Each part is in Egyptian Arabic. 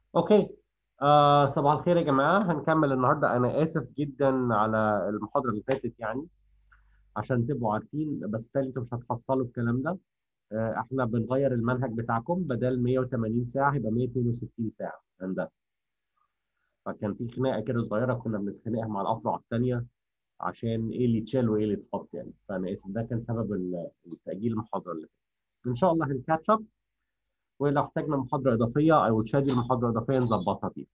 اوكي آه صباح الخير يا جماعه هنكمل النهارده انا اسف جدا على المحاضره اللي فاتت يعني عشان تبقوا عارفين بس تاني انتوا مش هتحصلوا الكلام ده آه احنا بنغير المنهج بتاعكم بدل 180 ساعه هيبقى 162 ساعه هندسه فكان في خناقه كده صغيره كنا بنتخانقها مع الافرع الثانيه عشان ايه اللي يتشال وايه اللي يتحط يعني فانا اسف ده كان سبب ال- التاجيل المحاضره اللي فاتت ان شاء الله هنكاتش اب ولو احتاجنا محاضره اضافيه او تشادي المحاضره اضافيه نظبطها فيها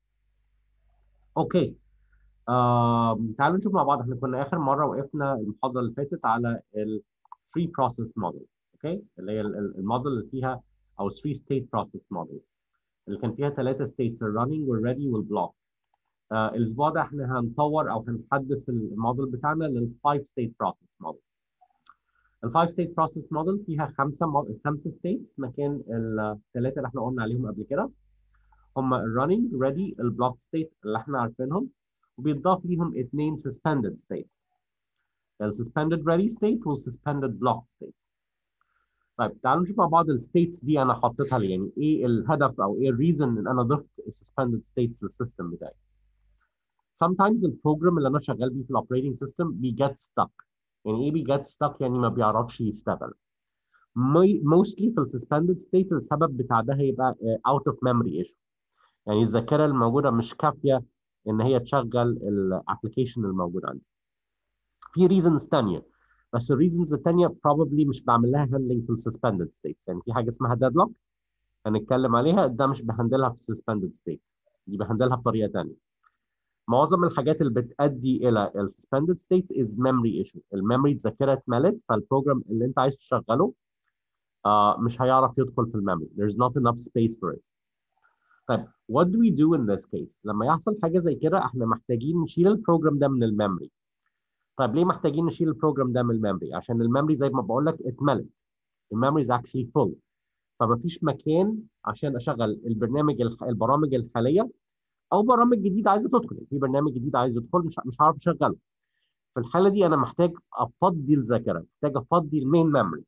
اوكي آه، تعالوا نشوف مع بعض احنا كنا اخر مره وقفنا المحاضره اللي فاتت على ال 3 process model اوكي اللي هي ال- ال- الموديل اللي فيها او 3 state process model اللي كان فيها ثلاثه states الرننج والريدي والبلوك آه الاسبوع ده احنا هنطور او هنحدث الموديل بتاعنا لل 5 state process model ال 5 state process model فيها خمسه مو... خمسه states مكان الثلاثه اللي احنا قلنا عليهم قبل كده هم الرننج ريدي البلوك ستيت اللي احنا عارفينهم وبيتضاف ليهم اثنين suspended states ال suspended ready state وال suspended block states طيب تعالوا نشوف مع بعض الستيتس دي انا حطيتها ليه يعني ايه الهدف او ايه الريزن ان انا ضفت suspended states للسيستم بتاعي sometimes البروجرام اللي انا شغال بيه في الاوبريتنج سيستم بي get stuck يعني ايه بي get stuck يعني ما بيعرفش يشتغل mostly في السسبندد ستيت السبب بتاع ده هيبقى out of memory issue يعني الذاكره الموجوده مش كافيه ان هي تشغل الابلكيشن الموجود عندي في reasons تانية بس الريزنز التانية probably مش بعمل لها handling في السسبندد ستيتس يعني في حاجه اسمها deadlock هنتكلم عليها ده مش بهندلها في السسبندد ستيت دي بهندلها بطريقه تانية معظم الحاجات اللي بتؤدي الى السسبندد ستيت از ميموري ايشو الميموري الذاكره اتملت فالبروجرام اللي انت عايز تشغله آه مش هيعرف يدخل في الميموري there's not enough space for it طيب what do we do in this case لما يحصل حاجه زي كده احنا محتاجين نشيل البروجرام ده من الميموري طيب ليه محتاجين نشيل البروجرام ده من الميموري عشان الميموري زي ما بقول لك اتملت الميموري is actually full فما فيش مكان عشان اشغل البرنامج الح... البرامج الحاليه او برامج جديده عايزه تدخل في برنامج جديد عايز يدخل مش مش هعرف اشغله في الحاله دي انا محتاج افضي الذاكره محتاج افضي المين ميموري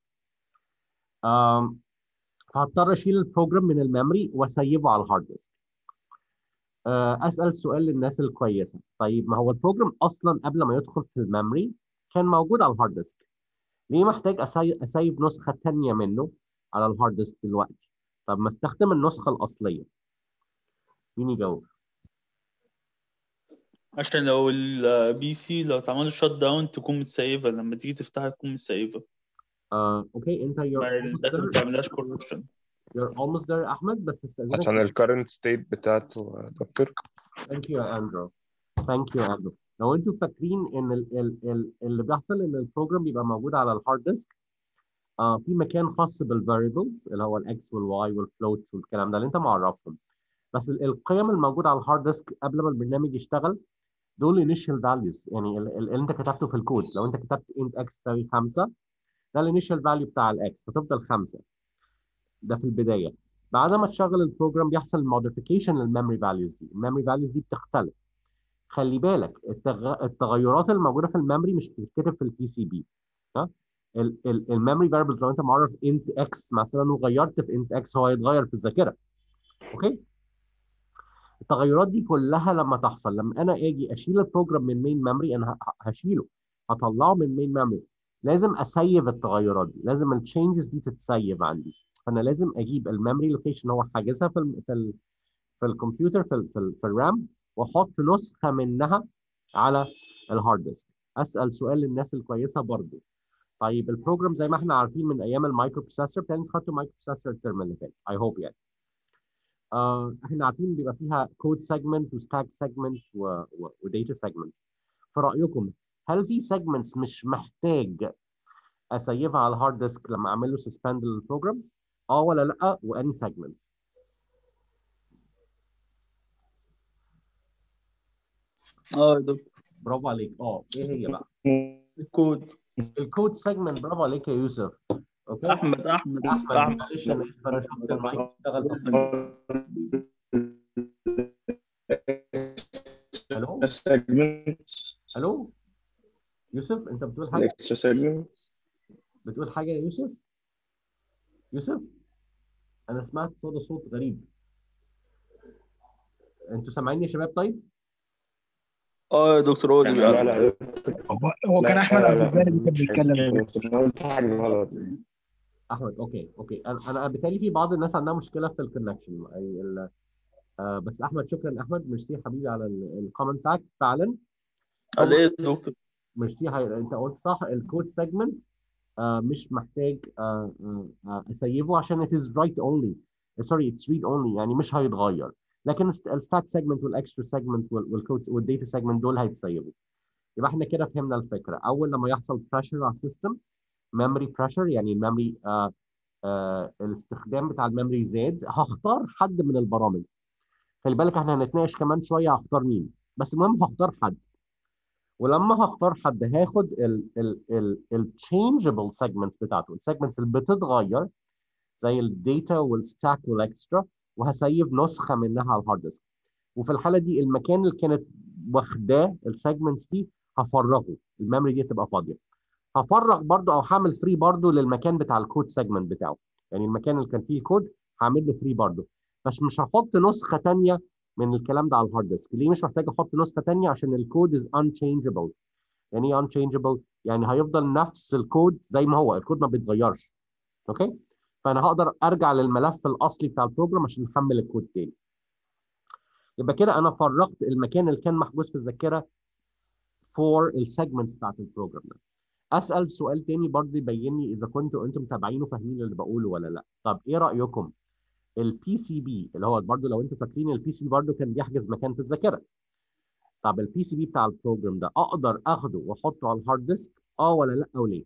فهضطر اشيل البروجرام من الميموري واسيبه على الهارد ديسك اسال سؤال للناس الكويسه طيب ما هو البروجرام اصلا قبل ما يدخل في الميموري كان موجود على الهارد ديسك ليه محتاج اسيب, أسيب نسخه ثانيه منه على الهارد ديسك دلوقتي طب ما استخدم النسخه الاصليه مين يجاوب عشان لو البي سي لو اتعمل شوت داون تكون متسيفه لما تيجي تفتحها تكون متسيفه آه، اوكي انت you're ما almost الداتا ما there بتعملهاش كوركشن you're almost there يا احمد بس استاذنك عشان الكرنت ستيت بتاعته يا دكتور ثانك يو يا اندرو ثانك يو يا اندرو لو انتوا فاكرين ان ال ال ال اللي بيحصل ان البروجرام بيبقى موجود على الهارد ديسك آه في مكان خاص بالفاريبلز اللي هو الاكس والواي والفلوت والكلام ده اللي انت معرفهم بس ال- القيم الموجوده على الهارد ديسك قبل ما البرنامج يشتغل دول initial values يعني ال- ال- اللي انت كتبته في الكود لو انت كتبت int x تساوي 5 ده الانيشال فاليو بتاع الاكس هتفضل 5 ده في البدايه بعد ما تشغل البروجرام بيحصل موديفيكيشن للميموري فاليوز دي الميموري فاليوز دي بتختلف خلي بالك التغ... التغيرات الموجوده في الميموري مش بتتكتب في البي سي بي ها الميموري فاريبلز لو انت معرف انت اكس مثلا وغيرت في انت اكس هو هيتغير في الذاكره اوكي التغيرات دي كلها لما تحصل لما انا اجي اشيل البروجرام من مين ميموري انا ه- هشيله هطلعه من مين ميموري لازم اسيف التغيرات دي لازم التشينجز دي تتسيف عندي فانا لازم اجيب الميموري لوكيشن هو حاجزها في ال في ال في الكمبيوتر في ال في, ال في الرام واحط نسخه منها على الهارد ديسك اسال سؤال للناس الكويسه برضو طيب البروجرام زي ما احنا عارفين من ايام المايكرو بروسيسور كان خدتوا مايكرو بروسيسور الترم اللي فات اي هوب يعني آه احنا عارفين بيبقى فيها كود سيجمنت وستاك سيجمنت وداتا سيجمنت في رايكم هل في سيجمنتس مش محتاج اسيفها على الهارد ديسك لما اعمل له سسبند للبروجرام اه ولا لا واني سيجمنت اه يا دكتور برافو عليك اه ايه هي بقى الكود الكود سيجمنت برافو عليك يا يوسف اوكي احمد احمد احمد احمد معلش انا اسف انا شفت المايك اشتغل اصلا الو segment الو يوسف انت بتقول حاجه الاكسترا segment بتقول حاجه يا يوسف يوسف انا سمعت صوت صوت غريب انتوا سامعيني يا شباب طيب اه يا دكتور هو اللي لا بيقرا لا هو هو كان لا احمد لا عبد لا الباري اللي كان مش بيتكلم مش أنا قلت حاجة غلط احمد اوكي اوكي انا انا بالتالي في بعض الناس عندها مشكله في الكونكشن آه بس احمد شكرا احمد ميرسي حبيبي على الكومنت بتاعك فعلا قال ايه يا دكتور ميرسي هاي- انت قلت صح الكود سيجمنت آه مش محتاج آه آه آه، اسيفه عشان it is write only سوري it's read only يعني مش هيتغير لكن الستاك سيجمنت والاكسترا سيجمنت والكود والداتا سيجمنت دول هيتسيبوا يبقى احنا كده فهمنا الفكره اول لما يحصل بريشر على السيستم ميموري بريشر يعني الميموري آه آه الاستخدام بتاع الميموري زاد هختار حد من البرامج خلي بالك احنا هنتناقش كمان شويه هختار مين بس المهم هختار حد ولما هختار حد هاخد ال ال ال التشينجبل سيجمنتس بتاعته السيجمنتس اللي بتتغير زي الداتا والستاك والاكسترا وهسيب نسخه منها على الهارد ديسك وفي الحاله دي المكان اللي كانت واخداه السيجمنتس دي هفرغه الميموري دي تبقى فاضيه هفرغ برضو او هعمل فري برضو للمكان بتاع الكود سيجمنت بتاعه يعني المكان اللي كان فيه الكود هعمل له فري برضو بس مش هحط نسخه ثانيه من الكلام ده على الهارد ديسك ليه مش محتاج احط نسخه ثانيه عشان الكود از unchangeable يعني ايه unchangeable يعني هيفضل نفس الكود زي ما هو الكود ما بيتغيرش اوكي فانا هقدر ارجع للملف الاصلي بتاع البروجرام عشان احمل الكود تاني يبقى كده انا فرغت المكان اللي كان محجوز في الذاكره فور السيجمنتس بتاعت البروجرام ده اسال سؤال تاني برضه يبين لي اذا كنتوا انتم متابعين وفاهمين اللي بقوله ولا لا طب ايه رايكم البي سي بي اللي هو برضه لو انتم فاكرين البي سي بي برضه كان بيحجز مكان في الذاكره طب البي سي بي بتاع البروجرام ده اقدر اخده واحطه على الهارد ديسك اه ولا لا وليه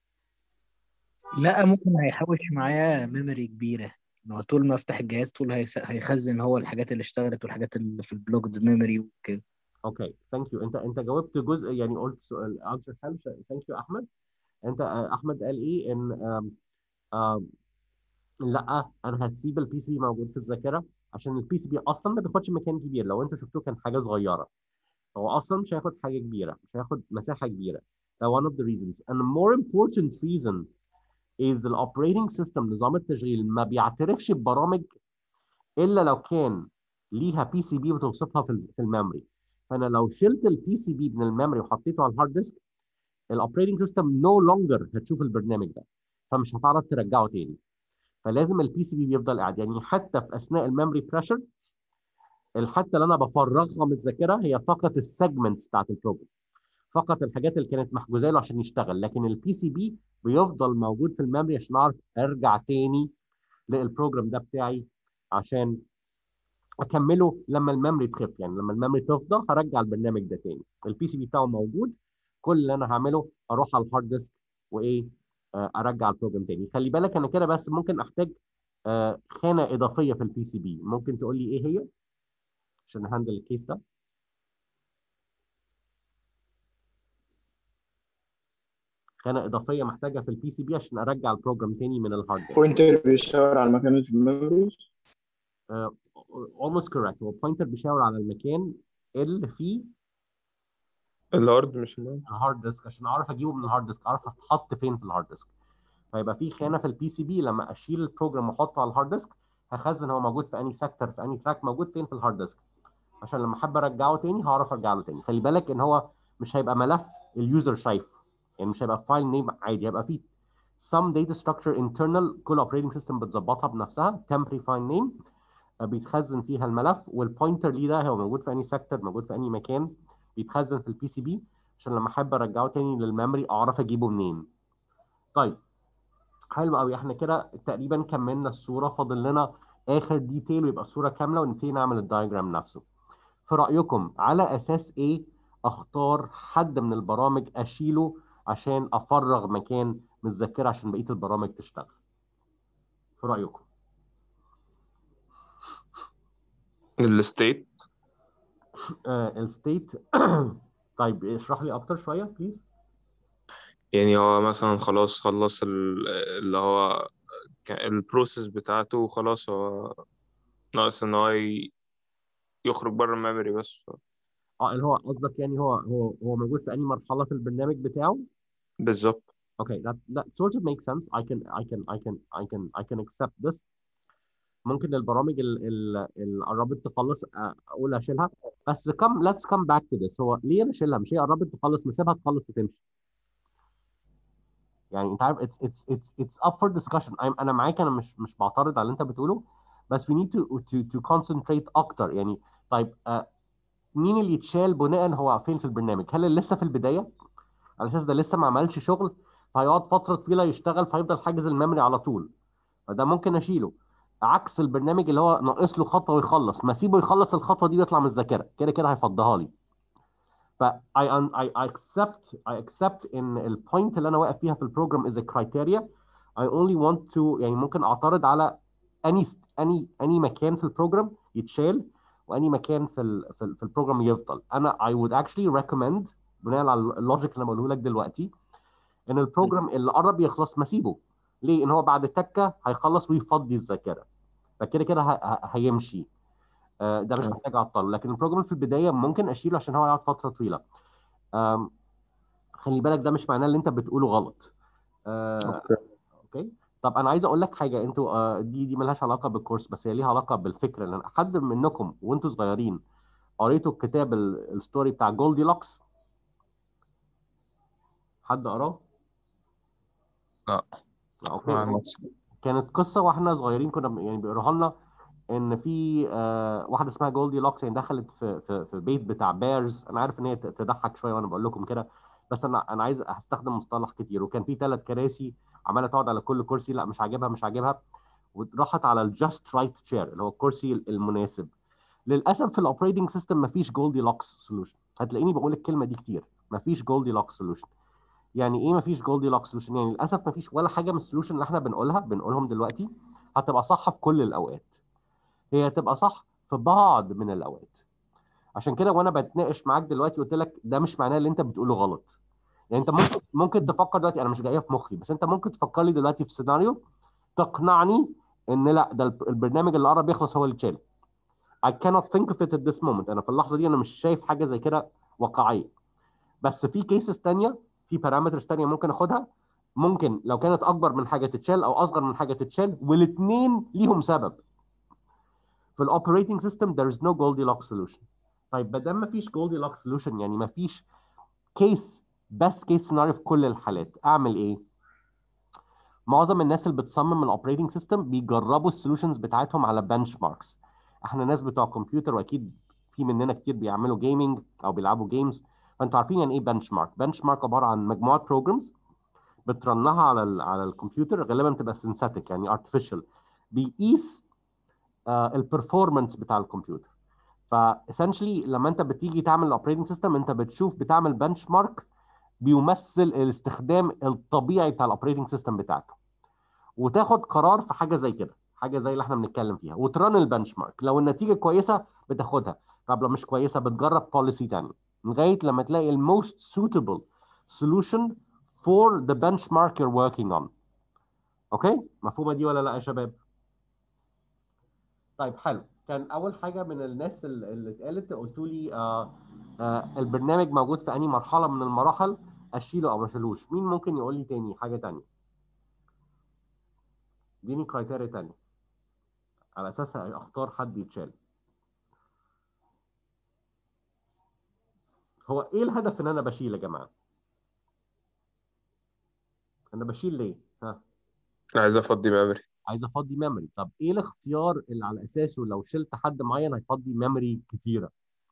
لا ممكن هيحوش معايا ميموري كبيره إن هو طول ما افتح الجهاز طول هيس- هيخزن هو الحاجات اللي اشتغلت والحاجات اللي في البلوكد ميموري وكده اوكي ثانك يو انت انت جاوبت جزء يعني قلت سؤال انسر حلو ثانك يو احمد انت آه، احمد قال ايه ان آم آم لا انا هسيب البي سي بي موجود في الذاكره عشان البي سي بي اصلا ما بياخدش مكان كبير لو انت شفتوه كان حاجه صغيره هو اصلا مش هياخد حاجه كبيره مش هياخد مساحه كبيره ده one of the reasons and a more important reason is the operating system نظام التشغيل ما بيعترفش ببرامج الا لو كان ليها بي سي بي بتوصفها في ال- في الميموري فانا لو شلت البي سي بي من الميموري وحطيته على الهارد ديسك الاوبريتنج سيستم نو لونجر هتشوف البرنامج ده فمش هتعرف ترجعه تاني فلازم البي سي بي بيفضل قاعد يعني حتى في اثناء الميموري بريشر الحته اللي انا بفرغها من الذاكره هي فقط السيجمنتس بتاعت البروجرام فقط الحاجات اللي كانت محجوزه له عشان يشتغل لكن البي سي بي بيفضل موجود في الميموري عشان اعرف ارجع تاني للبروجرام ده بتاعي عشان اكمله لما الميموري تخف يعني لما الميموري تفضى هرجع البرنامج ده تاني البي سي بي بتاعه موجود كل اللي انا هعمله اروح على الهارد ديسك وايه آه، ارجع البروجرام تاني خلي بالك انا كده بس ممكن احتاج آه، خانه اضافيه في البي سي بي ممكن تقول لي ايه هي عشان هاندل الكيس ده خانه اضافيه محتاجه في البي سي بي عشان ارجع البروجرام تاني من الهارد ديسك بوينتر بيشاور على المكان اللي في الميموريز آه، almost correct هو بوينتر بيشاور على المكان اللي فيه الهارد مش الميموري الهارد ديسك عشان اعرف اجيبه من الهارد ديسك اعرف اتحط فين في الهارد ديسك فيبقى في خانه في البي سي بي لما اشيل البروجرام واحطه على الهارد ديسك هخزن هو موجود في اني سيكتور في اني تراك موجود فين في الهارد ديسك عشان لما احب ارجعه تاني هعرف ارجع له تاني خلي بالك ان هو مش هيبقى ملف اليوزر شايفه يعني مش هيبقى فايل نيم عادي هيبقى فيه some data structure internal كل operating system بتظبطها بنفسها temporary file name آه، بيتخزن فيها الملف والبوينتر ليه ده هو موجود في اني سيكتور موجود في اني مكان بيتخزن في البي سي بي عشان لما احب ارجعه تاني للميموري اعرف اجيبه منين طيب حلو قوي احنا كده تقريبا كملنا الصوره فاضل لنا اخر ديتيل ويبقى الصوره كامله ونبتدي نعمل الدايجرام نفسه في رايكم على اساس ايه اختار حد من البرامج اشيله عشان افرغ مكان من الذاكره عشان بقيه البرامج تشتغل في رايكم الستيت آه الستيت طيب اشرح لي اكتر شويه بليز يعني هو مثلا خلاص خلص ال- اللي هو البروسيس بتاعته وخلاص هو ناقص ان هو ي- يخرج بره الميموري بس اه اللي هو قصدك يعني هو هو هو موجود في اي مرحله في البرنامج بتاعه بالظبط Okay, that that sort of makes sense. I can I can I can I can I can accept this. ممكن البرامج اللي قربت تخلص آه، اقول اشيلها بس كم ليتس كم باك تو ذس هو ليه انا اشيلها مش هي قربت تخلص نسيبها تخلص وتمشي يعني انت عارف it's it's it's it's up for discussion I'm- انا معاك انا مش مش بعترض على اللي انت بتقوله بس we need to to to concentrate اكتر يعني طيب آه مين اللي يتشال بناء هو فين في البرنامج هل اللي لسه في البدايه على اساس ده لسه ما عملش شغل فهيقعد فتره طويله يشتغل فيفضل حاجز الميموري على طول فده ممكن اشيله عكس البرنامج اللي هو ناقص له خطوه ويخلص ما سيبه يخلص الخطوه دي ويطلع من الذاكره كده كده هيفضها لي ف I, I, I accept I accept ان البوينت اللي انا واقف فيها في البروجرام is a criteria I only want to يعني ممكن اعترض على any any any مكان في البروجرام يتشال واني مكان في ال في, ال في البروجرام يفضل انا I would actually recommend بناء على اللوجيك اللي انا بقوله لك دلوقتي ان البروجرام اللي قرب يخلص ما سيبه ليه ان هو بعد تكه هيخلص ويفضي الذاكره فكده كده ه- ه- هيمشي آه، ده مش آه. محتاج اعطله لكن البروجرام في البدايه ممكن اشيله عشان هو يقعد فتره طويله آم، خلي بالك ده مش معناه اللي انت بتقوله غلط آه، اوكي اوكي طب انا عايز اقول لك حاجه انتوا آه، دي دي ملهاش علاقه بالكورس بس هي ليها علاقه بالفكره لان حد منكم وانتوا صغيرين قريتوا الكتاب ال- الستوري بتاع جولدي لوكس حد قراه؟ لا لا اوكي مع هو نفسي كانت قصه واحنا صغيرين كنا بن- يعني بيقراها لنا ان في آه، واحده اسمها جولدي لوكس يعني دخلت في في في بيت بتاع بيرز انا عارف ان هي ت- تضحك شويه وانا بقول لكم كده بس انا انا عايز هستخدم مصطلح كتير وكان في ثلاث كراسي عماله تقعد على كل كرسي لا مش عاجبها مش عاجبها وراحت على الجاست رايت تشير اللي هو الكرسي المناسب للاسف في الاوبريتنج سيستم مفيش جولدي لوكس سولوشن هتلاقيني بقول الكلمه دي كتير مفيش جولدي لوكس سولوشن يعني ايه مفيش جولدي لوكس سولوشن يعني للاسف مفيش ولا حاجه من السولوشن اللي احنا بنقولها بنقولهم دلوقتي هتبقى صح في كل الاوقات هي هتبقى صح في بعض من الاوقات عشان كده وانا بتناقش معاك دلوقتي قلت لك ده مش معناه اللي انت بتقوله غلط يعني انت ممكن ممكن تفكر دلوقتي انا مش جايه في مخي بس انت ممكن تفكر لي دلوقتي في سيناريو تقنعني ان لا ده الب- البرنامج اللي قرب يخلص هو اللي اتشال I cannot think of it at this moment انا في اللحظه دي انا مش شايف حاجه زي كده واقعيه بس في كيسز تانية في بارامترز تانية ممكن اخدها ممكن لو كانت اكبر من حاجه تتشال او اصغر من حاجه تتشال والاثنين ليهم سبب في الاوبريتنج سيستم there is no Goldilocks solution طيب ما دام ما فيش Goldilocks solution يعني ما فيش كيس بس كيس سيناريو في كل الحالات اعمل ايه معظم الناس اللي بتصمم الاوبريتنج سيستم بيجربوا السولوشنز بتاعتهم على بنش ماركس احنا ناس بتوع كمبيوتر واكيد في مننا كتير بيعملوا جيمنج او بيلعبوا جيمز فانتوا عارفين يعني ايه بنش مارك بنش مارك عباره عن مجموعه بروجرامز بترنها على ال على الكمبيوتر غالبا بتبقى سينثيتك يعني ارتفيشال بيقيس البرفورمانس بتاع الكمبيوتر فاسنشلي لما انت بتيجي تعمل الاوبريتنج سيستم انت بتشوف بتعمل بنش مارك بيمثل الاستخدام الطبيعي بتاع الاوبريتنج سيستم بتاعك وتاخد قرار في حاجه زي كده حاجه زي اللي احنا بنتكلم فيها وترن البنش مارك لو النتيجه كويسه بتاخدها طب لو مش كويسه بتجرب بوليسي تاني لغايه لما تلاقي الموست suitable solution for the benchmark you're working on اوكي مفهومه دي ولا لا يا شباب طيب حلو كان اول حاجه من الناس ال- اللي اتقالت قلتوا لي آه آه البرنامج موجود في انهي مرحله من المراحل اشيله او ما اشيلوش مين ممكن يقول لي تاني حاجه تانية اديني كرايتيريا تانية على اساسها اختار حد يتشال هو ايه الهدف ان انا بشيل يا جماعه انا بشيل ليه ها عايز افضي ميموري عايز افضي ميموري طب ايه الاختيار اللي على اساسه لو شلت حد معين هيفضي ميموري كتيره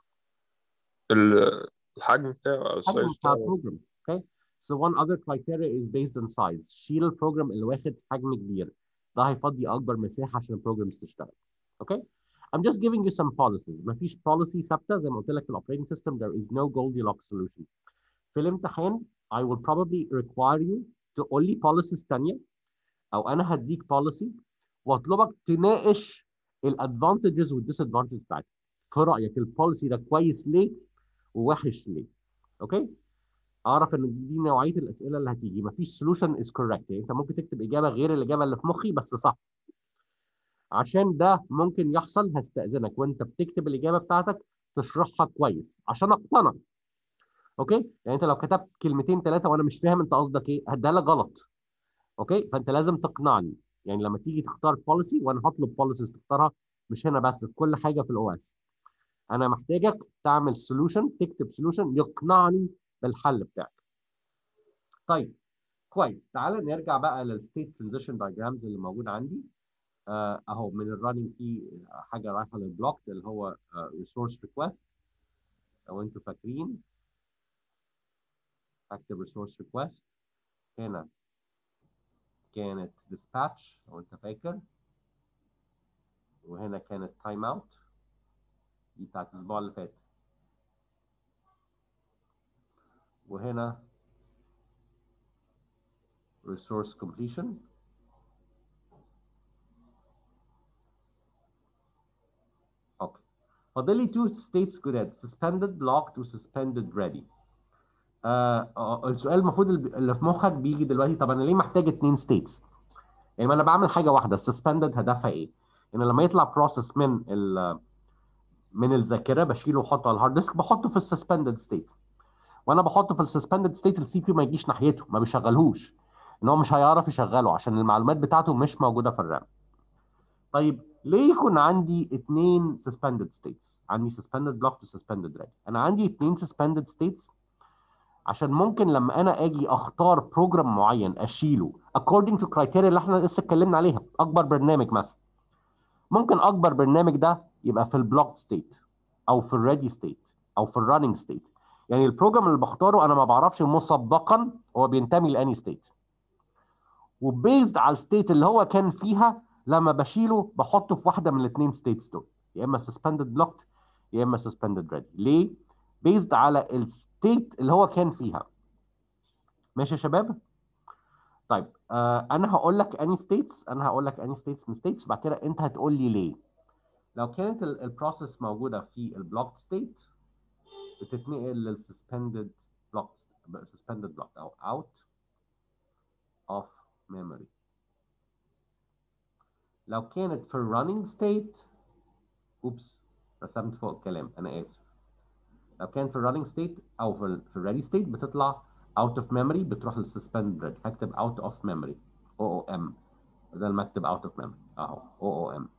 ال- الحجم بتاعه او حجم السايز بتاع بتاعه البروجرام اوكي so one other criteria is based on size شيل البروجرام اللي واخد حجم كبير ده هيفضي اكبر مساحه عشان البروجرامز تشتغل اوكي I'm just giving you some policies مفيش policy ثابته زي ما قلت لك في الاوبريتنج سيستم there is no Goldilocks solution في الامتحان I will probably require you تقول لي policies تانية او انا هديك policy واطلبك تناقش الادفانتجز والديسادفانتجز بتاعتها في رايك البوليسي ده كويس ليه ووحش ليه اوكي اعرف ان دي نوعيه الاسئله اللي هتيجي مفيش سولوشن از كوريكت يعني انت ممكن تكتب اجابه غير الاجابه اللي في مخي بس صح عشان ده ممكن يحصل هستأذنك وانت بتكتب الاجابه بتاعتك تشرحها كويس عشان اقتنع اوكي يعني انت لو كتبت كلمتين ثلاثه وانا مش فاهم انت قصدك ايه هديها لك غلط اوكي فانت لازم تقنعني يعني لما تيجي تختار بوليسي وانا هطلب بوليسيز تختارها مش هنا بس في كل حاجه في الاو اس انا محتاجك تعمل سولوشن تكتب سولوشن يقنعني بالحل بتاعك طيب كويس تعال نرجع بقى للستيت ترانزيشن دايجرامز اللي موجود عندي آه، اهو من الرننج في حاجه رايحه للبلوك اللي هو ريسورس ريكوست لو انتوا فاكرين اكتب ريسورس ريكوست هنا كانت dispatch لو انت فاكر وهنا كانت تايم اوت دي بتاعت الاسبوع اللي فات وهنا resource completion اوكي فاضل لي two states جداد suspended blocked و suspended ready آه آه، السؤال المفروض اللي اللي في مخك بيجي دلوقتي طب انا ليه محتاج اتنين ستيتس؟ يعني ما انا بعمل حاجه واحده suspended هدفها ايه؟ ان لما يطلع بروسيس من ال من الذاكره بشيله واحطه على الهارد ديسك بحطه في السسبندد ستيت وانا بحطه في السسبندد ستيت السي بي ما يجيش ناحيته ما بيشغلهوش ان هو مش هيعرف يشغله عشان المعلومات بتاعته مش موجوده في الرام طيب ليه يكون عندي اثنين suspended states عندي suspended block و suspended ready انا عندي اثنين suspended states عشان ممكن لما انا اجي اختار بروجرام معين اشيله according to criteria اللي احنا لسه اتكلمنا عليها اكبر برنامج مثلا ممكن اكبر برنامج ده يبقى في البلوك ستيت او في الريدي ستيت او في الرننج ستيت يعني البروجرام اللي بختاره انا ما بعرفش مسبقا هو بينتمي لاني ستيت وبيزد على الستيت اللي هو كان فيها لما بشيله بحطه في واحده من الاثنين ستيتس دول يا اما suspended blocked يا اما suspended ready ليه بيزد على الستيت اللي هو كان فيها ماشي يا شباب طيب آه انا هقول لك اني ستيتس انا هقول لك اني ستيتس من ستيتس وبعد كده انت هتقول لي ليه لو كانت البروسيس موجوده في البلوك ستيت بتتنقل للسسبندد بلوك suspended block او out of memory لو كانت في الرننج ستيت اوبس رسمت فوق الكلام انا اسف لو كانت في الرننج ستيت او في ال في الريدي ستيت بتطلع out of memory بتروح للسسبند ready هكتب out of memory او او ام بدل ما اكتب out of memory اهو او او ام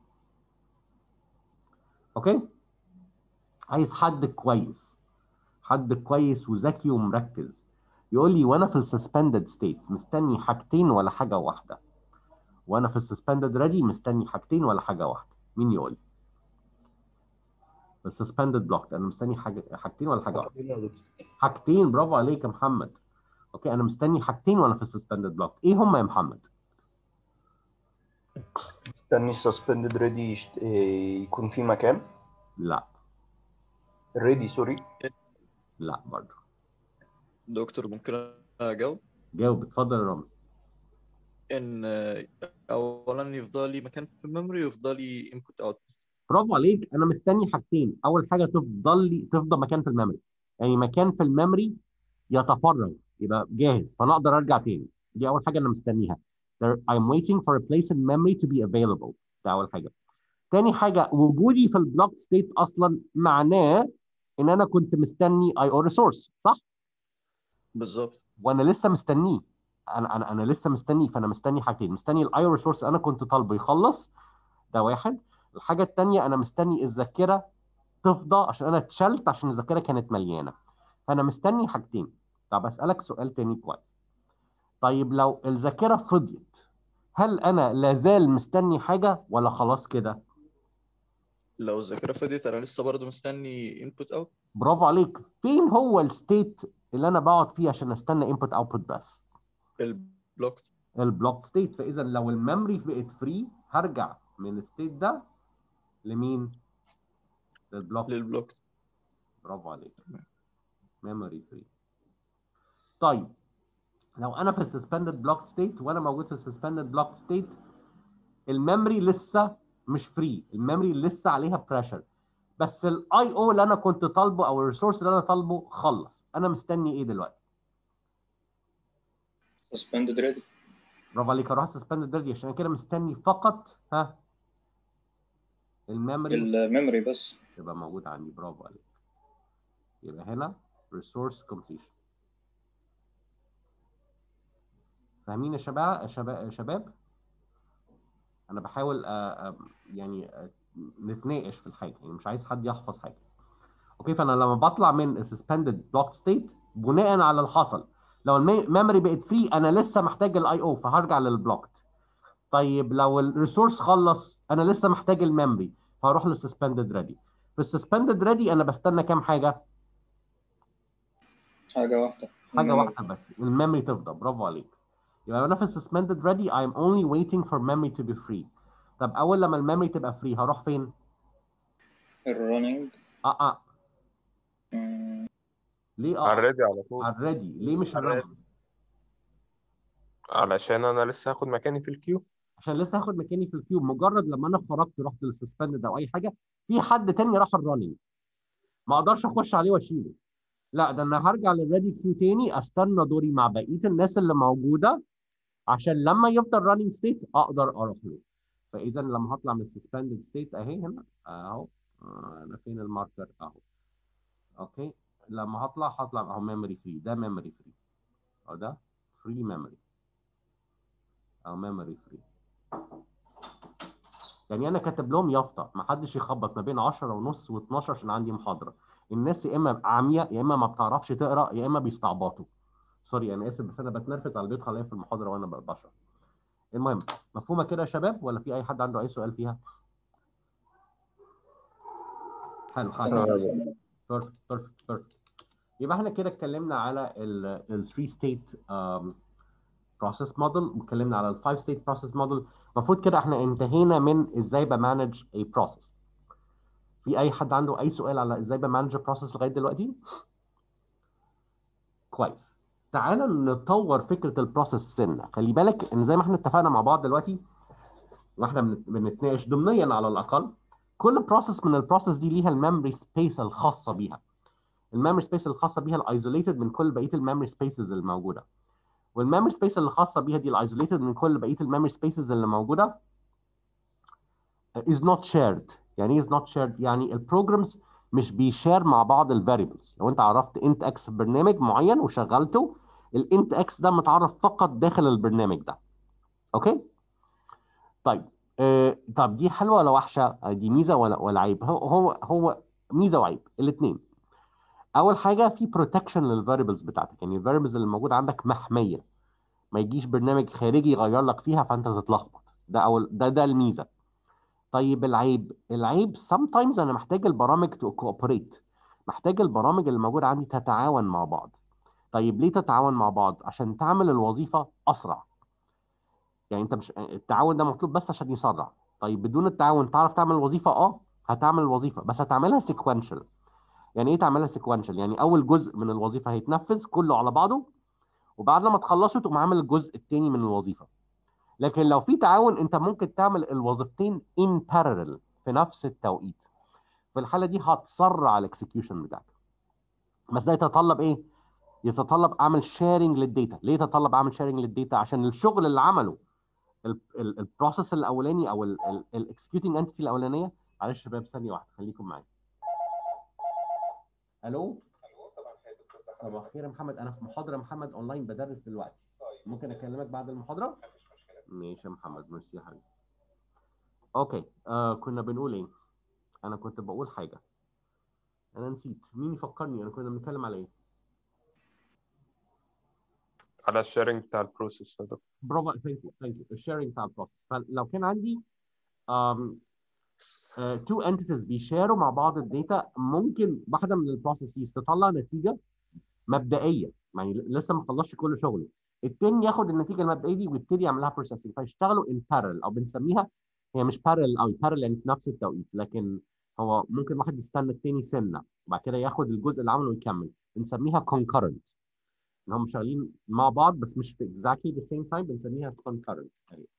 اوكي عايز حد كويس حد كويس وذكي ومركز يقول لي وانا في السسبندد ستيت مستني حاجتين ولا حاجه واحده وانا في السسبندد ريدي مستني حاجتين ولا حاجه واحده مين يقول لي السسبندد بلوك انا مستني حاجه حاجتين ولا حاجه واحده حاجتين برافو عليك يا محمد اوكي انا مستني حاجتين وانا في السسبندد بلوك ايه هم يا محمد استني السسبندد ريدي يكون في مكان لا ريدي سوري لا برضه دكتور ممكن اجاوب جاوب اتفضل يا رامي ان اولا يفضل لي مكان في الميموري ويفضل لي انبوت اوت برافو عليك انا مستني حاجتين اول حاجه تفضل لي تفضل مكان في الميموري يعني مكان في الميموري يتفرغ يبقى جاهز فانا اقدر ارجع تاني دي اول حاجه انا مستنيها There- I'm waiting for a place in memory to be available ده اول حاجه تاني حاجه وجودي في البلوك ستيت اصلا معناه ان انا كنت مستني اي او ريسورس صح بالظبط وانا لسه مستنيه انا انا انا لسه مستنيه فانا مستني حاجتين مستني الاي او ريسورس انا كنت طالبه يخلص ده واحد الحاجه الثانيه انا مستني الذاكره تفضى عشان انا اتشلت عشان الذاكره كانت مليانه فانا مستني حاجتين طب اسالك سؤال تاني كويس طيب لو الذاكره فضيت هل انا لازال مستني حاجه ولا خلاص كده لو الذاكره فضيت انا لسه برضه مستني انبوت اوت برافو عليك فين هو الستيت اللي انا بقعد فيه عشان استنى انبوت اوتبوت بس البلوك البلوك ستيت فاذا لو الميموري بقت فري هرجع من الستيت ده لمين للبلوك للبلوك برافو عليك ميموري فري طيب لو انا في السسبندد بلوك ستيت وانا موجود في السسبندد بلوك ستيت الميموري لسه مش فري الميموري لسه عليها بريشر بس الاي او اللي انا كنت طالبه او الريسورس اللي انا طالبه خلص انا مستني ايه دلوقتي suspended ready برافو عليك اروح سسبندد ريدي عشان كده مستني فقط ها الميموري الميموري بس يبقى موجود عندي برافو عليك يبقى هنا resource completion فاهمين يا شباب يا شباب يا شباب انا بحاول آه، آه، يعني آه، نتناقش في الحاجه يعني مش عايز حد يحفظ حاجه اوكي فانا لما بطلع من suspended blocked state بناء على اللي حصل لو الميموري بقت فري انا لسه محتاج الاي او فهرجع للبلوكت طيب لو الريسورس خلص انا لسه محتاج الميموري فهروح للسسبندد ريدي في السسبندد ريدي انا بستنى كام حاجه حاجة واحدة حاجه الميموري. واحده بس الميموري تفضى برافو عليك يبقى انا في السسبندد ريدي I'm only waiting for memory to be free طب اول لما الميموري تبقى فري هروح فين الرننج اه اه ليه اه already على طول على الريدي ليه مش الرننج علشان انا لسه هاخد مكاني في الكيو عشان لسه هاخد مكاني في الكيوب مجرد لما انا خرجت رحت للسسبندد او اي حاجه في حد تاني راح الرننج ما اقدرش اخش عليه واشيله لا ده انا هرجع للريدي كيو تاني استنى دوري مع بقيه الناس اللي موجوده عشان لما يفضل راننج ستيت اقدر اروح له فاذا لما هطلع من السسبندد ستيت اهي هنا اهو آه، انا فين الماركر اهو اوكي لما هطلع هطلع اهو ميموري فري ده ميموري فري اهو ده فري ميموري او ميموري فري يعني انا كاتب لهم يافطه ما حدش يخبط ما بين 10 ونص و12 عشان عندي محاضره الناس يا اما عمياء يا اما ما بتعرفش تقرا يا اما بيستعبطوا سوري انا اسف بس انا بتنرفز على اللي بيدخل عليا في المحاضره وانا ب- بشرح المهم مفهومه كده يا شباب ولا في اي حد عنده اي سؤال فيها حلو حلو بيرفكت بيرفكت بيرفكت يبقى احنا كده اتكلمنا على ال 3 ستيت بروسيس موديل واتكلمنا على ال 5 ستيت بروسيس موديل المفروض كده احنا انتهينا من ازاي بمانج اي بروسيس في اي حد عنده اي سؤال على ازاي بمانج بروسيس لغايه دلوقتي كويس تعالى نطور فكره البروسيس سنه خلي بالك ان زي ما احنا اتفقنا مع بعض دلوقتي واحنا بنت- بنتناقش ضمنيا على الاقل كل بروسيس من البروسيس دي ليها الميموري سبيس الخاصه بيها الميموري سبيس الخاصه بيها الايزوليتد من كل بقيه الميموري سبيسز الموجوده والميموري سبيس اللي خاصه بيها دي الايزوليتد من كل بقيه الميموري سبيسز اللي موجوده is not shared يعني ايه is not shared يعني البروجرامز مش بيشير مع بعض الفاريبلز لو انت عرفت انت اكس في برنامج معين وشغلته الانت اكس ده متعرف فقط داخل البرنامج ده اوكي طيب آه طب دي حلوه ولا وحشه آه، دي ميزه ولا ولا عيب هو هو هو ميزه وعيب الاثنين اول حاجه في بروتكشن للفاريبلز بتاعتك يعني الفاريبلز اللي موجوده عندك محميه ما يجيش برنامج خارجي يغير لك فيها فانت تتلخبط ده اول ده ده الميزه طيب العيب العيب sometimes انا محتاج البرامج to cooperate محتاج البرامج اللي موجوده عندي تتعاون مع بعض طيب ليه تتعاون مع بعض عشان تعمل الوظيفه اسرع يعني انت مش التعاون ده مطلوب بس عشان يسرع طيب بدون التعاون تعرف تعمل الوظيفه اه هتعمل الوظيفه بس هتعملها سيكوينشال يعني ايه تعملها سيكوينشال يعني اول جزء من الوظيفه هيتنفذ كله على بعضه وبعد لما تخلصه تقوم عامل الجزء الثاني من الوظيفه لكن لو في تعاون انت ممكن تعمل الوظيفتين in parallel في نفس التوقيت في الحاله دي هتسرع الاكسكيوشن بتاعك بس ده يتطلب ايه يتطلب اعمل شيرنج للداتا ليه يتطلب اعمل شيرنج للداتا عشان الشغل اللي عمله البروسيس الاولاني او الاكسكيوتنج انتيتي الاولانيه معلش يا شباب ثانيه واحده خليكم معايا الو صباح الخير يا محمد انا في محاضره محمد اونلاين بدرس دلوقتي ممكن اكلمك بعد المحاضره ماشي يا محمد ميرسي يا حبيبي اوكي آه كنا بنقول ايه انا كنت بقول حاجه انا نسيت مين يفكرني انا كنا بنتكلم على ايه على الشيرنج بتاع البروسيس ده برافو ثانك يو ثانك يو الشيرنج بتاع البروسيس فلو كان عندي um, تو انتيتيز بيشاروا مع بعض الداتا ممكن واحده من البروسيسز تطلع نتيجه مبدئيه يعني لسه ما خلصش كل شغله التاني ياخد النتيجه المبدئيه دي ويبتدي يعمل لها بروسيسنج فيشتغلوا ان بارل او بنسميها هي مش بارل او بارل يعني في نفس التوقيت لكن هو ممكن واحد يستنى التاني سنه وبعد كده ياخد الجزء اللي عمله ويكمل بنسميها concurrent ان هم شغالين مع بعض بس مش في exactly the same time بنسميها concurrent أيوة.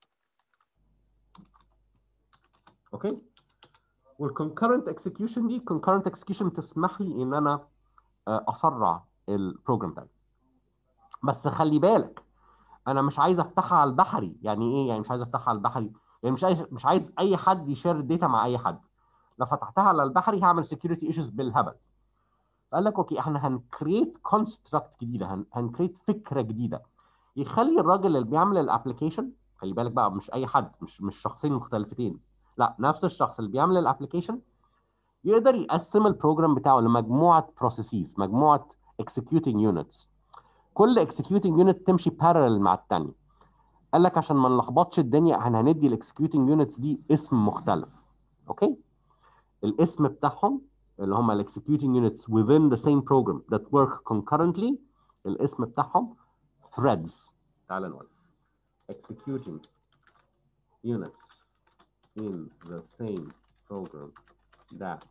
اوكي والconcurrent execution دي concurrent execution تسمح لي ان انا آه، اسرع البروجرام بتاعي بس خلي بالك انا مش عايز افتحها على البحري يعني ايه يعني مش عايز افتحها على البحري يعني مش عايز مش عايز اي حد يشير الداتا مع اي حد لو فتحتها على البحري هعمل سكيورتي ايشوز بالهبل قال لك اوكي احنا هنكريت كونستراكت جديده هن هنكريت فكره جديده يخلي الراجل اللي بيعمل الابلكيشن خلي بالك بقى مش اي حد مش مش شخصين مختلفتين لا نفس الشخص اللي بيعمل الابلكيشن يقدر يقسم البروجرام بتاعه لمجموعه بروسيسز مجموعه executing units كل executing unit تمشي parallel مع الثانيه قال لك عشان ما نلخبطش الدنيا احنا هندي الاكسكيوتنج يونتس دي اسم مختلف اوكي الاسم بتاعهم اللي هم الاكسكيوتنج يونتس within the same program that work concurrently الاسم بتاعهم threads تعال نقول executing units in the same program that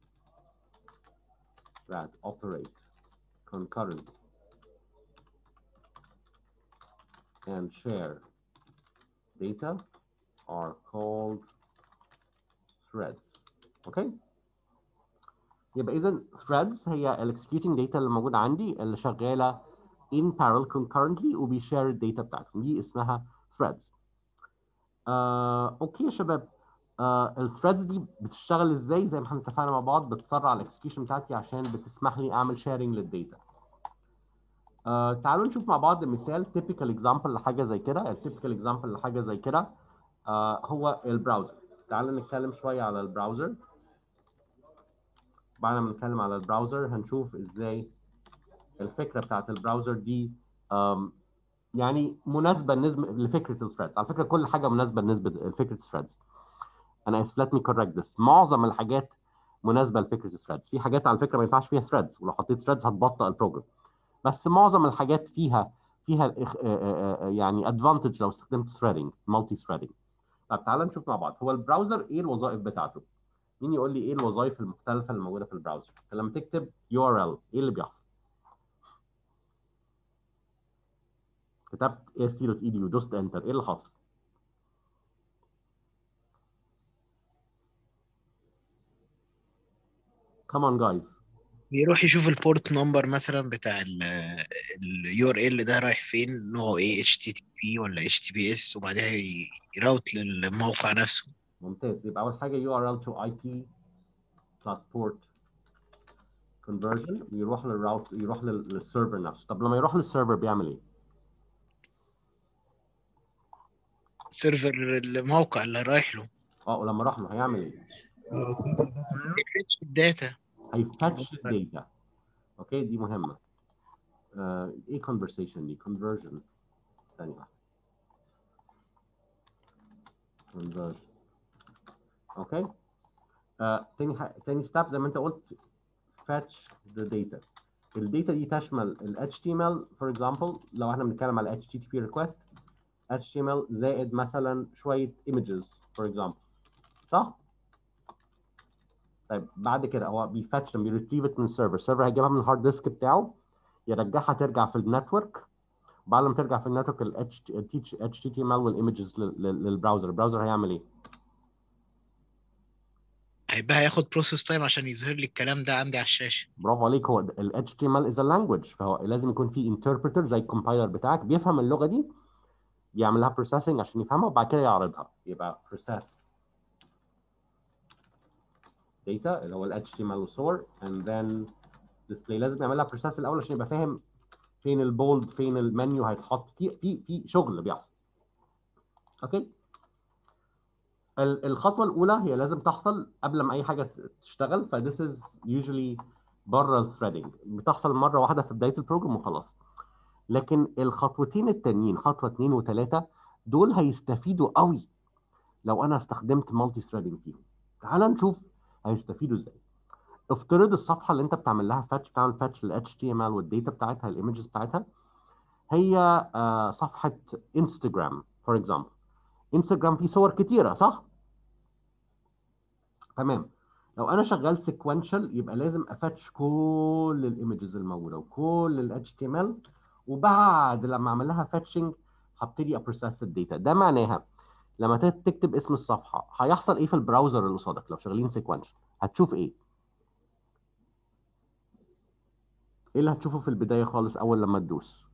that operate concurrently and share data are called threads. Okay? يبقى إذا threads هي ال executing data اللي موجودة عندي اللي شغالة in parallel concurrently وبيشير الداتا بتاعتهم دي اسمها threads. آه، أوكي يا شباب آه، الثريدز دي بتشتغل ازاي زي ما احنا اتفقنا مع بعض بتسرع الاكسكيوشن بتاعتي عشان بتسمح لي اعمل شيرنج للداتا. آه، تعالوا نشوف مع بعض مثال تيبيكال اكزامبل لحاجه زي كده التيبيكال اكزامبل لحاجه زي كده آه، هو البراوزر تعالوا نتكلم شويه على البراوزر بعد ما نتكلم على البراوزر هنشوف ازاي الفكره بتاعت البراوزر دي آم، يعني مناسبه بالنسبه لفكره الثريدز على فكره كل حاجه مناسبه بالنسبه لفكره الثريدز انا اسف let me correct this معظم الحاجات مناسبه لفكره الثريدز في حاجات على فكره ما ينفعش فيها ثريدز ولو حطيت ثريدز هتبطئ البروجرام بس معظم الحاجات فيها فيها الإخ... آه، آه، آه، يعني ادفانتج لو استخدمت ثريدنج مالتي ثريدنج طب تعالى نشوف مع بعض هو البراوزر ايه الوظائف بتاعته مين يقول لي ايه الوظائف المختلفه اللي موجوده في البراوزر أنت لما تكتب يو ار ال ايه اللي بيحصل كتبت ast.edu دوست انتر ايه اللي حصل come on guys بيروح يشوف البورت نمبر مثلا بتاع اليو ار ال ده رايح فين نوعه ايه اتش تي تي بي ولا اتش تي بي اس وبعدها ي- يراوت للموقع نفسه ممتاز يبقى اول حاجه URL to IP plus port conversion ويروح للراوت يروح لل- للسيرفر نفسه طب لما يروح للسيرفر بيعمل ايه؟ سيرفر الموقع اللي رايح له اه ولما راح له هيعمل ايه؟ الداتا هيفتش الداتا اوكي دي مهمه آه ايه conversation دي conversion ثانيه واحده conversion اوكي آه تاني ح... تاني ستاب زي ما انت قلت fetch the data الداتا دي تشمل ال HTML for example لو احنا بنتكلم على HTTP request HTML زائد مثلا شويه images for example صح؟ طيب بعد كده هو بيفتش بيريتريف من السيرفر السيرفر هيجيبها من الهارد ديسك بتاعه يرجعها ترجع في النتورك بعد ما ترجع في النتورك ال اتش تي تي ام ال والايمجز للبراوزر البراوزر هيعمل ايه؟ هيبقى هياخد بروسيس تايم عشان يظهر لي الكلام ده عندي على الشاشه برافو عليك هو ال HTML is a language فهو لازم يكون في interpreter زي الكومبايلر بتاعك بيفهم اللغه دي يعمل لها processing عشان يفهمها وبعد كده يعرضها يبقى process data اللي هو ال HTML والصور and then display لازم يعمل لها process الاول عشان يبقى فاهم فين البولد فين المنيو هيتحط في في في شغل بيحصل اوكي ال- الخطوه الاولى هي لازم تحصل قبل ما اي حاجه تشتغل ف this is usually بره الثريدنج بتحصل مره واحده في بدايه البروجرام وخلاص لكن الخطوتين التانيين خطوه اثنين وثلاثه دول هيستفيدوا قوي لو انا استخدمت مالتي ثريدنج فيهم تعال نشوف هيستفيدوا ازاي افترض الصفحه اللي انت بتعمل لها فاتش بتعمل فاتش لل HTML والداتا بتاعتها الايمجز بتاعتها هي آه، صفحه انستجرام فور اكزامبل انستجرام فيه صور كتيره صح تمام لو انا شغال سيكونشال يبقى لازم افتش كل الايمجز الموجوده وكل ال HTML وبعد لما اعمل لها فاتشنج هبتدي ابروسيس الداتا ده معناها لما ت- تكتب اسم الصفحه هيحصل ايه في البراوزر اللي قصادك لو شغالين سيكونشال هتشوف ايه ايه اللي هتشوفه في البدايه خالص اول لما تدوس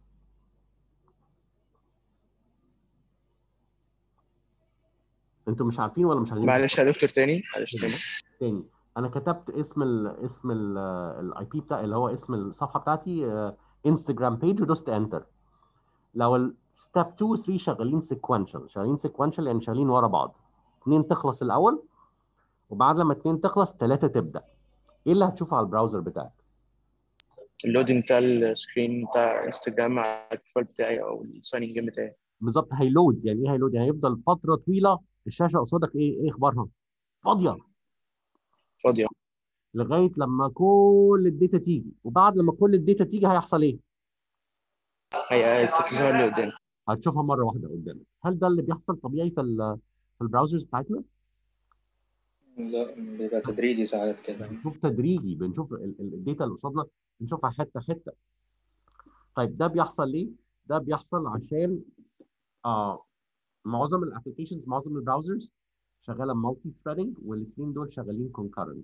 انتوا مش عارفين ولا مش عايزين معلش يا دكتور تاني معلش تاني تاني انا كتبت اسم ال اسم الاي بي بتاع اللي هو اسم الصفحه بتاعتي انستجرام بيج ودوست انتر لو الستيب 2 و 3 شغالين سيكونشال شغالين سيكونشال يعني شغالين ورا بعض اثنين تخلص الاول وبعد لما اثنين تخلص ثلاثه تبدا ايه اللي هتشوفه على البراوزر بتاعك اللودنج بتاع السكرين بتاع انستجرام على البروفايل بتاعي او السايننج ان بتاعي بالظبط هيلود يعني ايه هيلود يعني هيفضل فتره طويله الشاشه قصادك ايه ايه اخبارها فاضيه فاضيه لغايه لما كل الداتا تيجي وبعد لما كل الداتا تيجي هيحصل ايه هي تظهر لي قدام هتشوفها مره واحده قدامك هل ده اللي بيحصل طبيعي في ال- في البراوزرز بتاعتنا لا بيبقى تدريجي ساعات كده بنشوف تدريجي بنشوف ال- ال- الداتا اللي قصادنا بنشوفها حته حته طيب ده بيحصل ليه ده بيحصل عشان آه معظم الابلكيشنز معظم البراوزرز شغاله مالتي ثريدنج والاثنين دول شغالين كونكرنت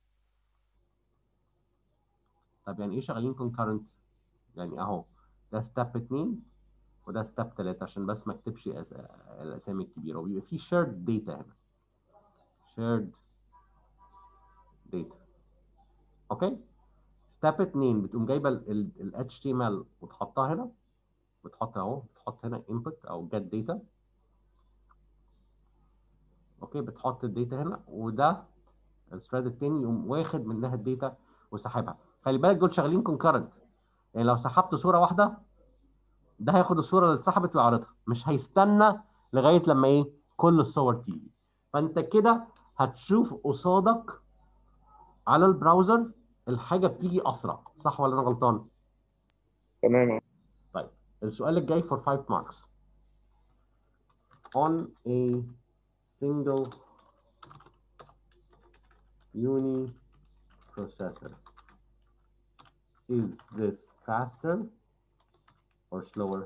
طب يعني ايه شغالين كونكرنت يعني اهو ده ستيب 2 وده ستيب 3 عشان بس ما اكتبش أس- الاسامي الكبيره وبيبقى في شيرد داتا هنا شيرد داتا اوكي ستيب 2 بتقوم جايبه ال HTML وتحطها هنا وتحط اهو بتحط هنا input او get data اوكي بتحط الداتا هنا وده الثريد التاني يقوم واخد منها الداتا وسحبها خلي بالك دول شغالين كونكرنت يعني لو سحبت صوره واحده ده هياخد الصوره اللي اتسحبت ويعرضها مش هيستنى لغايه لما ايه كل الصور تيجي فانت كده هتشوف قصادك على البراوزر الحاجه بتيجي اسرع صح ولا انا غلطان تمام طيب السؤال الجاي for 5 marks on a single uni processor is this faster or slower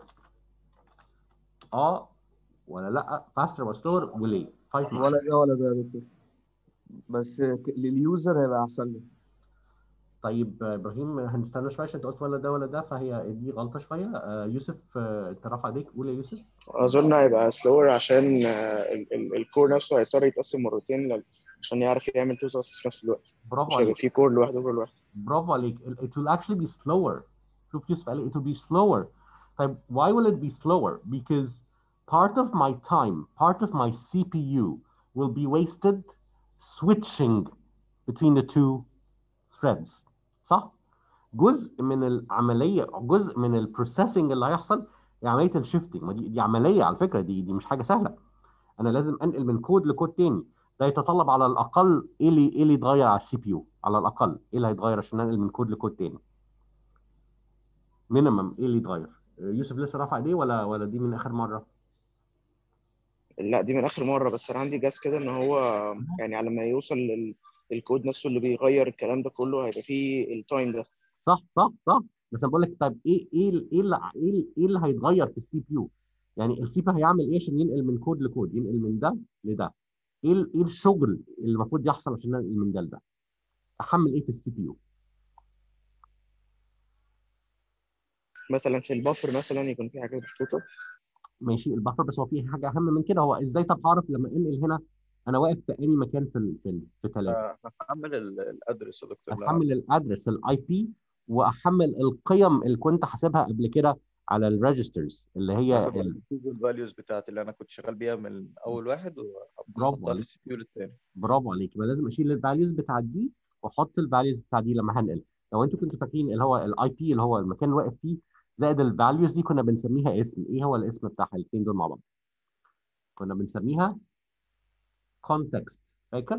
اه ولا لا faster or slower وليه 5 marks ولا ده ولا ده يا دكتور بس ك- لليوزر هيبقى احسن له طيب آه، ابراهيم هنستنى شويه عشان انت قلت ولا ده ولا ده فهي دي غلطه شويه آه، يوسف آه، انت رافع ايديك قول يا يوسف اظن هيبقى سلور عشان آه، ال- ال- الكور نفسه هيضطر يتقسم مرتين لل- عشان يعرف يعمل تو تاسكس في نفس الوقت برافو مش هيبقى عليك في كور لوحده وكور لوحده برافو عليك It- it will actually be slower شوف يوسف قال إيه، it will be slower طيب why will it be slower because part of my time part of my CPU will be wasted switching between the two threads صح جزء من العمليه جزء من البروسيسنج اللي هيحصل هي عمليه الشيفتنج ما دي دي عمليه على فكره دي دي مش حاجه سهله انا لازم انقل من كود لكود تاني ده يتطلب على الاقل ايه اللي ايه اللي يتغير على السي بي يو على الاقل ايه اللي هيتغير عشان انقل من كود لكود تاني مينيمم ايه اللي يتغير يوسف لسه رافع ايديه ولا ولا دي من اخر مره لا دي من اخر مره بس انا عندي جاس كده ان هو يعني على ما يوصل لل- للكود نفسه اللي بيغير الكلام ده كله هيبقى فيه التايم ده صح صح صح بس انا بقول لك طيب ايه ايه ال- ايه اللي ايه ال- ايه اللي هيتغير في السي بي يو يعني السي بي هيعمل ايه عشان ينقل من كود لكود ينقل من ده لده ايه ال- ايه الشغل اللي المفروض يحصل عشان انقل من ده لده احمل ايه في السي بي يو مثلا في البفر مثلا يكون في حاجه محطوطه ماشي البفر بس هو في حاجه اهم من كده هو ازاي طب هعرف لما انقل هنا انا واقف في اي مكان في ال- في ال- في ثلاثه هحمل الادرس يا دكتور لا احمل الادرس الاي بي واحمل القيم اللي كنت حاسبها قبل كده على الريجسترز اللي هي ال- الفاليوز بتاعت اللي انا كنت شغال بيها من اول واحد برافو واحطها في عليك. السي بي يو التاني برافو عليك يبقى لازم اشيل الفاليوز بتاعت دي واحط الفاليوز بتاعت دي لما هنقل لو انتوا كنتوا فاكرين اللي هو الاي بي اللي هو المكان اللي واقف فيه زائد الفاليوز دي كنا بنسميها اسم ايه هو الاسم بتاعها الاثنين دول مع بعض كنا بنسميها context فاكر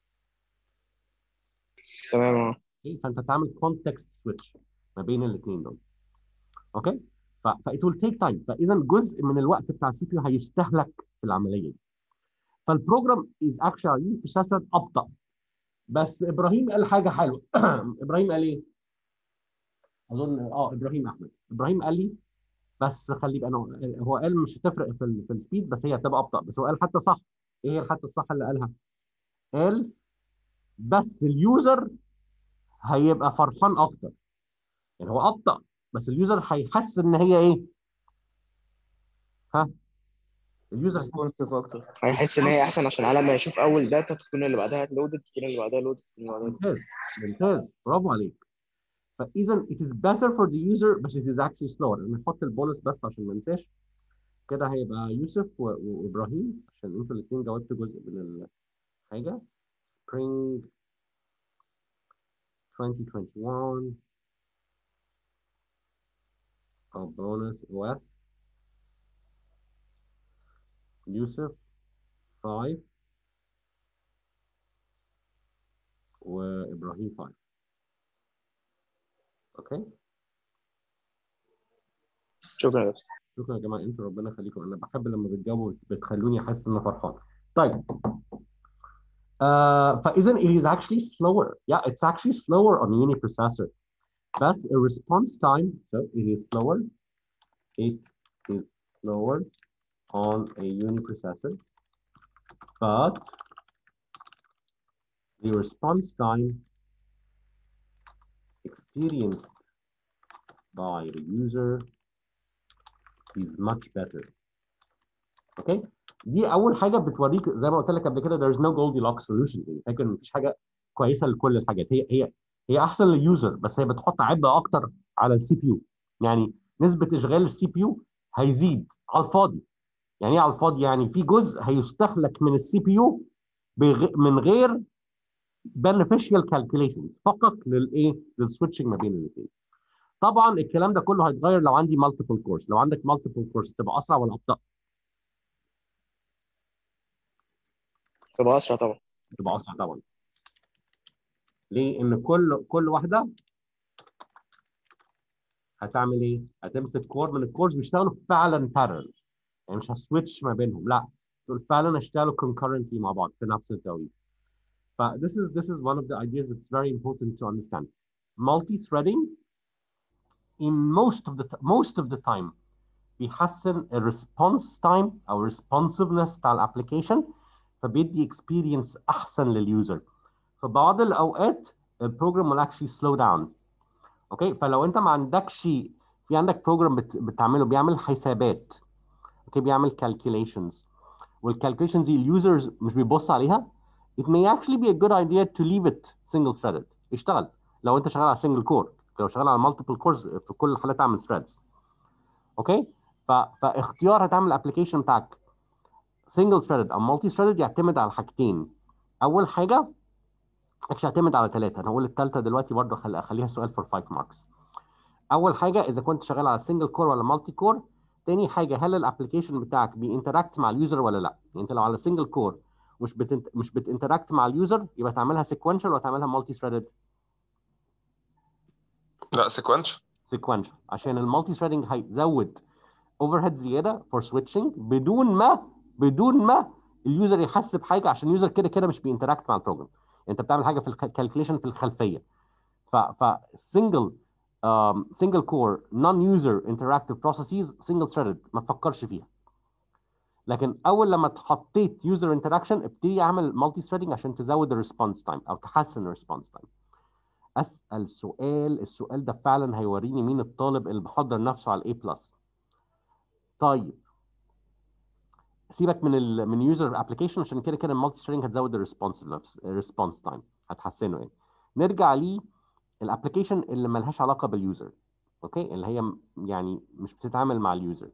تمام اه اوكي فانت تعمل context switch ما بين الاثنين دول اوكي ف ف it will take time فاذا جزء من الوقت بتاع السي بي يو هيستهلك في العمليه دي فالبروجرام is actually processor ابطا بس ابراهيم قال حاجه حلوه ابراهيم قال ايه؟ اظن اه ابراهيم احمد ابراهيم قال لي بس خلي بالك انا هو قال مش هتفرق في ال في السبيد بس هي هتبقى ابطا بس هو قال حتى صح ايه هي الحته الصح اللي قالها؟ قال بس اليوزر هيبقى فرحان اكتر يعني هو ابطا بس اليوزر هيحس ان هي ايه؟ ها؟ اليوزر هيحس ريسبونسيف اكتر هيحس ان هي احسن عشان على ما يشوف اول داتا تكون اللي بعدها لودد تكون اللي بعدها لودد تكون اللي بعدها ممتاز ممتاز برافو عليك فاذا it is better for the user but it is actually slower نحط البونص بس عشان ما ننساش كده هيبقى يوسف و- و- وابراهيم عشان انتوا الاثنين جاوبتوا جزء من الحاجه spring 2021 او bonus OS يوسف 5 وابراهيم 5 اوكي شكرا يا أستاذ. شكرا يا جماعه انتوا ربنا يخليكم انا بحب لما بتجاوبوا بتخلوني احس ان انا فرحان طيب uh, فاذا it is actually slower yeah it's actually slower on uniprocessor بس a response time so it is slower it is slower on a uniprocessor but the response time experienced by the user is much better. اوكي دي اول حاجه بتوريك زي ما قلت لك قبل كده there is no Goldilocks solution يعني فاكر ان مفيش حاجه كويسه لكل الحاجات هي هي هي احسن لليوزر بس هي بتحط عبء اكتر على السي بي يو يعني نسبه اشغال السي بي يو هيزيد على الفاضي يعني ايه على الفاضي يعني في جزء هيستهلك من السي بي يو من غير beneficial calculations فقط للايه للسويتشنج ما بين الاثنين طبعا الكلام ده كله هيتغير لو عندي مالتيبل كورس لو عندك مالتيبل كورس تبقى اسرع ولا ابطا تبقى اسرع طبعا تبقى اسرع طبعا ليه ان كل كل واحده هتعمل ايه هتمسك كور من الكورس بيشتغلوا فعلا بارل يعني مش هسويتش ما بينهم لا دول فعلا هيشتغلوا concurrently مع بعض في نفس التوقيت ف this is this is one of the ideas that's very important to understand multi-threading in most of the most of the time بيحسن الريسبونس تايم او الريسبونسفنس بتاع الابلكيشن فبيدي experience احسن لليوزر في بعض الاوقات البروجرام will actually slow down اوكي فلو انت ما عندكش في عندك بروجرام بت... بتعمله بيعمل حسابات اوكي بيعمل calculations والكالكوليشنز دي اليوزرز مش بيبص عليها it may actually be a good idea to leave it single threaded اشتغل لو انت شغال على single core لو شغال على multiple cores في كل الحالات اعمل threads اوكي ف... فاختيار هتعمل الابلكيشن بتاعك single threaded او multi threaded يعتمد على حاجتين اول حاجه اكشن يعتمد على ثلاثه انا هقول الثالثه دلوقتي برضه خلي اخليها سؤال فور 5 ماركس اول حاجه اذا كنت شغال على single core ولا multi core تاني حاجه هل الابلكيشن بتاعك بينتراكت مع اليوزر ولا لا يعني انت لو على single core مش بتنت... مش بتنتراكت مع اليوزر يبقى تعملها sequential ولا تعملها multi threaded لا سيكونش sequential عشان المالتي ثريدنج هيزود اوفر هيد زياده فور سويتشنج بدون ما بدون ما اليوزر يحس بحاجه عشان اليوزر كده كده مش بينتراكت مع البروجرام انت بتعمل حاجه في الكالكوليشن في الخلفيه ف ف single um, single core non user interactive processes single threaded ما تفكرش فيها لكن اول لما حطيت يوزر انتراكشن ابتدي اعمل مالتي ثريدنج عشان تزود الريسبونس تايم او تحسن الريسبونس تايم اسال سؤال السؤال ده فعلا هيوريني مين الطالب اللي محضر نفسه على الاي بلس طيب سيبك من ال من يوزر ابلكيشن عشان كده كده المالتي ثريدنج هتزود الريسبونس الريسبونس تايم هتحسنه يعني نرجع ليه الابلكيشن اللي ملهاش علاقه باليوزر اوكي اللي هي يعني مش بتتعامل مع اليوزر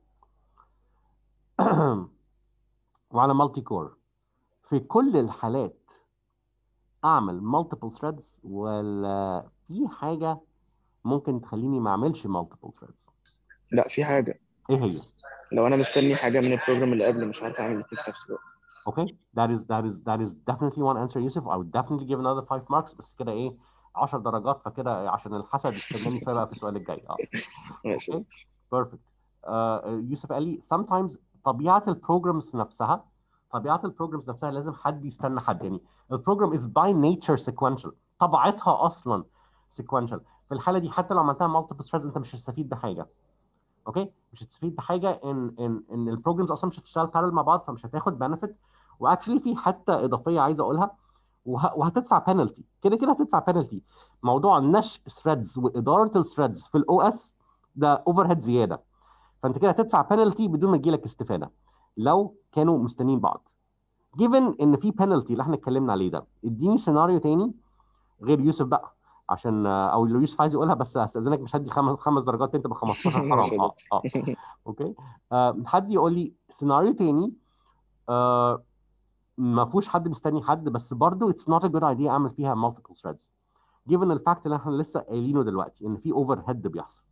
وعلى مالتي كور في كل الحالات اعمل مالتيبل ثريدز ولا في حاجه ممكن تخليني ما اعملش مالتيبل ثريدز لا في حاجه ايه هي لو انا مستني حاجه من البروجرام اللي قبل مش عارف اعمل الاثنين في نفس الوقت Okay, that is that is that is definitely one answer Yusuf. I would definitely give another five marks بس كده ايه 10 درجات فكده عشان الحسد استناني شويه بقى في السؤال الجاي اه ماشي Okay, perfect. Uh, يوسف قال لي sometimes طبيعه البروجرامز نفسها طبيعه البروجرامز نفسها لازم حد يستنى حد يعني البروجرام is by nature sequential طبيعتها اصلا sequential في الحاله دي حتى لو عملتها multiple threads انت مش هتستفيد بحاجه اوكي مش هتستفيد بحاجه ان ان ان البروجرامز اصلا مش هتشتغل بارل مع بعض فمش هتاخد بنفيت واكشلي في حتى اضافيه عايز اقولها وه... وهتدفع بنالتي كده كده هتدفع بنالتي موضوع نشر ثريدز واداره الثريدز في الاو اس ده اوفر هيد زياده فانت كده هتدفع بنالتي بدون ما يجيلك استفاده لو كانوا مستنيين بعض جيفن ان في بنالتي اللي احنا اتكلمنا عليه ده اديني سيناريو تاني غير يوسف بقى عشان آه، او لو يوسف عايز يقولها بس هستاذنك مش هدي خمس خمس درجات انت ب 15 حرام اه اه اوكي آه حد يقول لي سيناريو تاني آه ما فيهوش حد مستني حد بس برضه اتس نوت ا جود ايديا اعمل فيها مالتيبل ثريدز given الفاكت اللي احنا لسه قايلينه دلوقتي ان في اوفر هيد بيحصل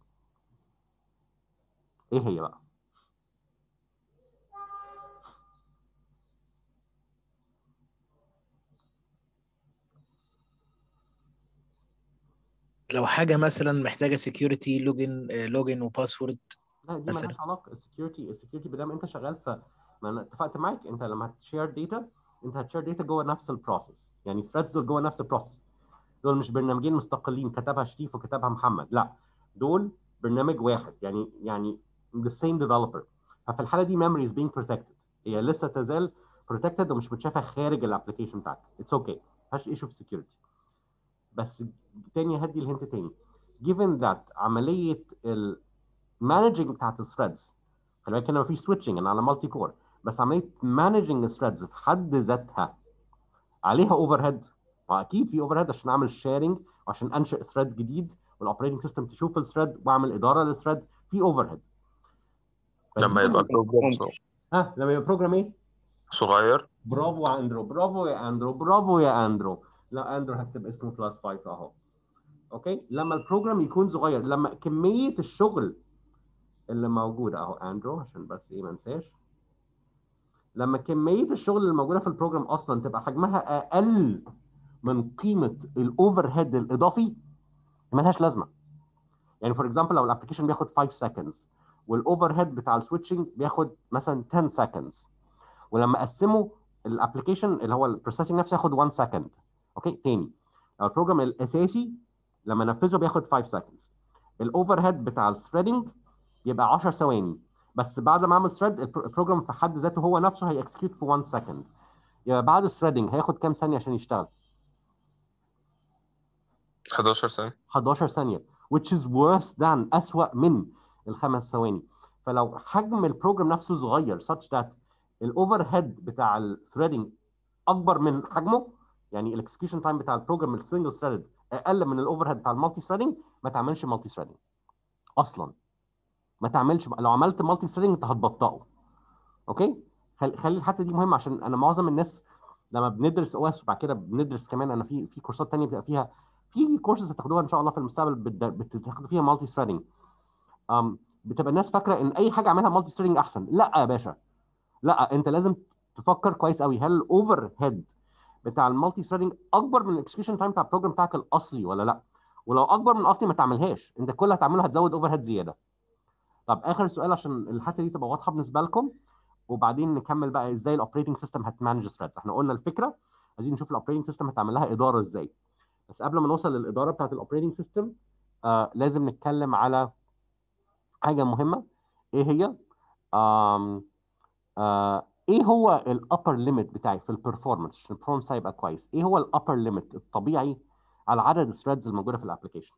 ايه هي بقى؟ لو حاجه مثلا محتاجه سكيورتي لوجن لوجن وباسورد لا دي مثلا. مالهاش علاقه السكيورتي السكيورتي بدل انت شغال في ما انا اتفقت معاك انت لما هتشير داتا انت هتشير داتا جوه نفس البروسيس يعني الثريدز دول جوه نفس البروسيس دول مش برنامجين مستقلين كتبها شريف وكتبها محمد لا دول برنامج واحد يعني يعني the same developer ففي الحاله دي memory is being protected هي لسه تزال protected ومش متشافه خارج الابلكيشن بتاعك اتس اوكي okay. مفيهاش ايشو في security بس تاني هدي الهنت تاني given that عمليه ال managing بتاعت الثريدز خلي بالك هنا مفيش سويتشنج انا على مالتي كور بس عمليه managing الثريدز في حد ذاتها عليها اوفر هيد واكيد في اوفر هيد عشان اعمل شيرنج وعشان انشئ ثريد جديد والاوبريتنج سيستم تشوف الثريد واعمل اداره للثريد في اوفر هيد لما يبقى بروجرام صغير. ها لما يبقى بروجرام ايه؟ صغير برافو يا اندرو برافو يا اندرو برافو يا اندرو لا اندرو هكتب اسمه بلس 5 اهو اوكي لما البروجرام يكون صغير لما كميه الشغل اللي موجود اهو اندرو عشان بس ايه ما انساش لما كميه الشغل اللي موجوده في البروجرام اصلا تبقى حجمها اقل من قيمه الاوفر هيد الاضافي ملهاش لازمه يعني فور اكزامبل لو الابلكيشن بياخد 5 سكندز والاوفر هيد بتاع السويتشنج بياخد مثلا 10 سكندز ولما اقسمه الابلكيشن اللي هو البروسيسنج نفسه ياخد 1 سكند اوكي تاني لو البروجرام الاساسي لما نفذه بياخد 5 سكندز الاوفر هيد بتاع الثريدنج يبقى 10 ثواني بس بعد ما اعمل ثريد البروجرام في حد ذاته هو نفسه هيكسكيوت في 1 سكند يبقى بعد الثريدنج هياخد كام ثانيه عشان يشتغل 11 ثانية 11 ثانيه which is worse than اسوأ من الخمس ثواني فلو حجم البروجرام نفسه صغير such that الاوفر هيد بتاع الثريدنج اكبر من حجمه يعني الاكسكيوشن تايم بتاع البروجرام السنجل ثريد اقل من الاوفر هيد بتاع المالتي ثريدنج ما تعملش مالتي ثريدنج اصلا ما تعملش لو عملت مالتي ثريدنج انت هتبطئه اوكي خلي خلي الحته دي مهمه عشان انا معظم الناس لما بندرس او اس وبعد كده بندرس كمان انا في في كورسات ثانيه بتبقى فيها في كورسز هتاخدوها ان شاء الله في المستقبل بت- بتاخدوا فيها مالتي ثريدنج بتبقى الناس فاكره ان اي حاجه اعملها مالتي ثريدنج احسن لا يا باشا لا انت لازم تفكر كويس قوي هل الاوفر هيد بتاع المالتي ثريدنج اكبر من الاكسكيوشن تايم بتاع البروجرام بتاعك الاصلي ولا لا ولو اكبر من الاصلي ما تعملهاش انت كل اللي هتعمله هتزود اوفر هيد زياده طب اخر سؤال عشان الحته دي تبقى واضحه بالنسبه لكم وبعدين نكمل بقى ازاي الاوبريتنج سيستم هتمانج ثريدز احنا قلنا الفكره عايزين نشوف الاوبريتنج سيستم هتعمل لها اداره ازاي بس قبل ما نوصل للاداره بتاعت الاوبريتنج سيستم آه لازم نتكلم على حاجه مهمه ايه هي آم آه ايه هو الابر ليميت بتاعي في البرفورمانس عشان البرفورمانس هيبقى كويس ايه هو الابر ليميت الطبيعي على عدد الثريدز الموجوده في الابلكيشن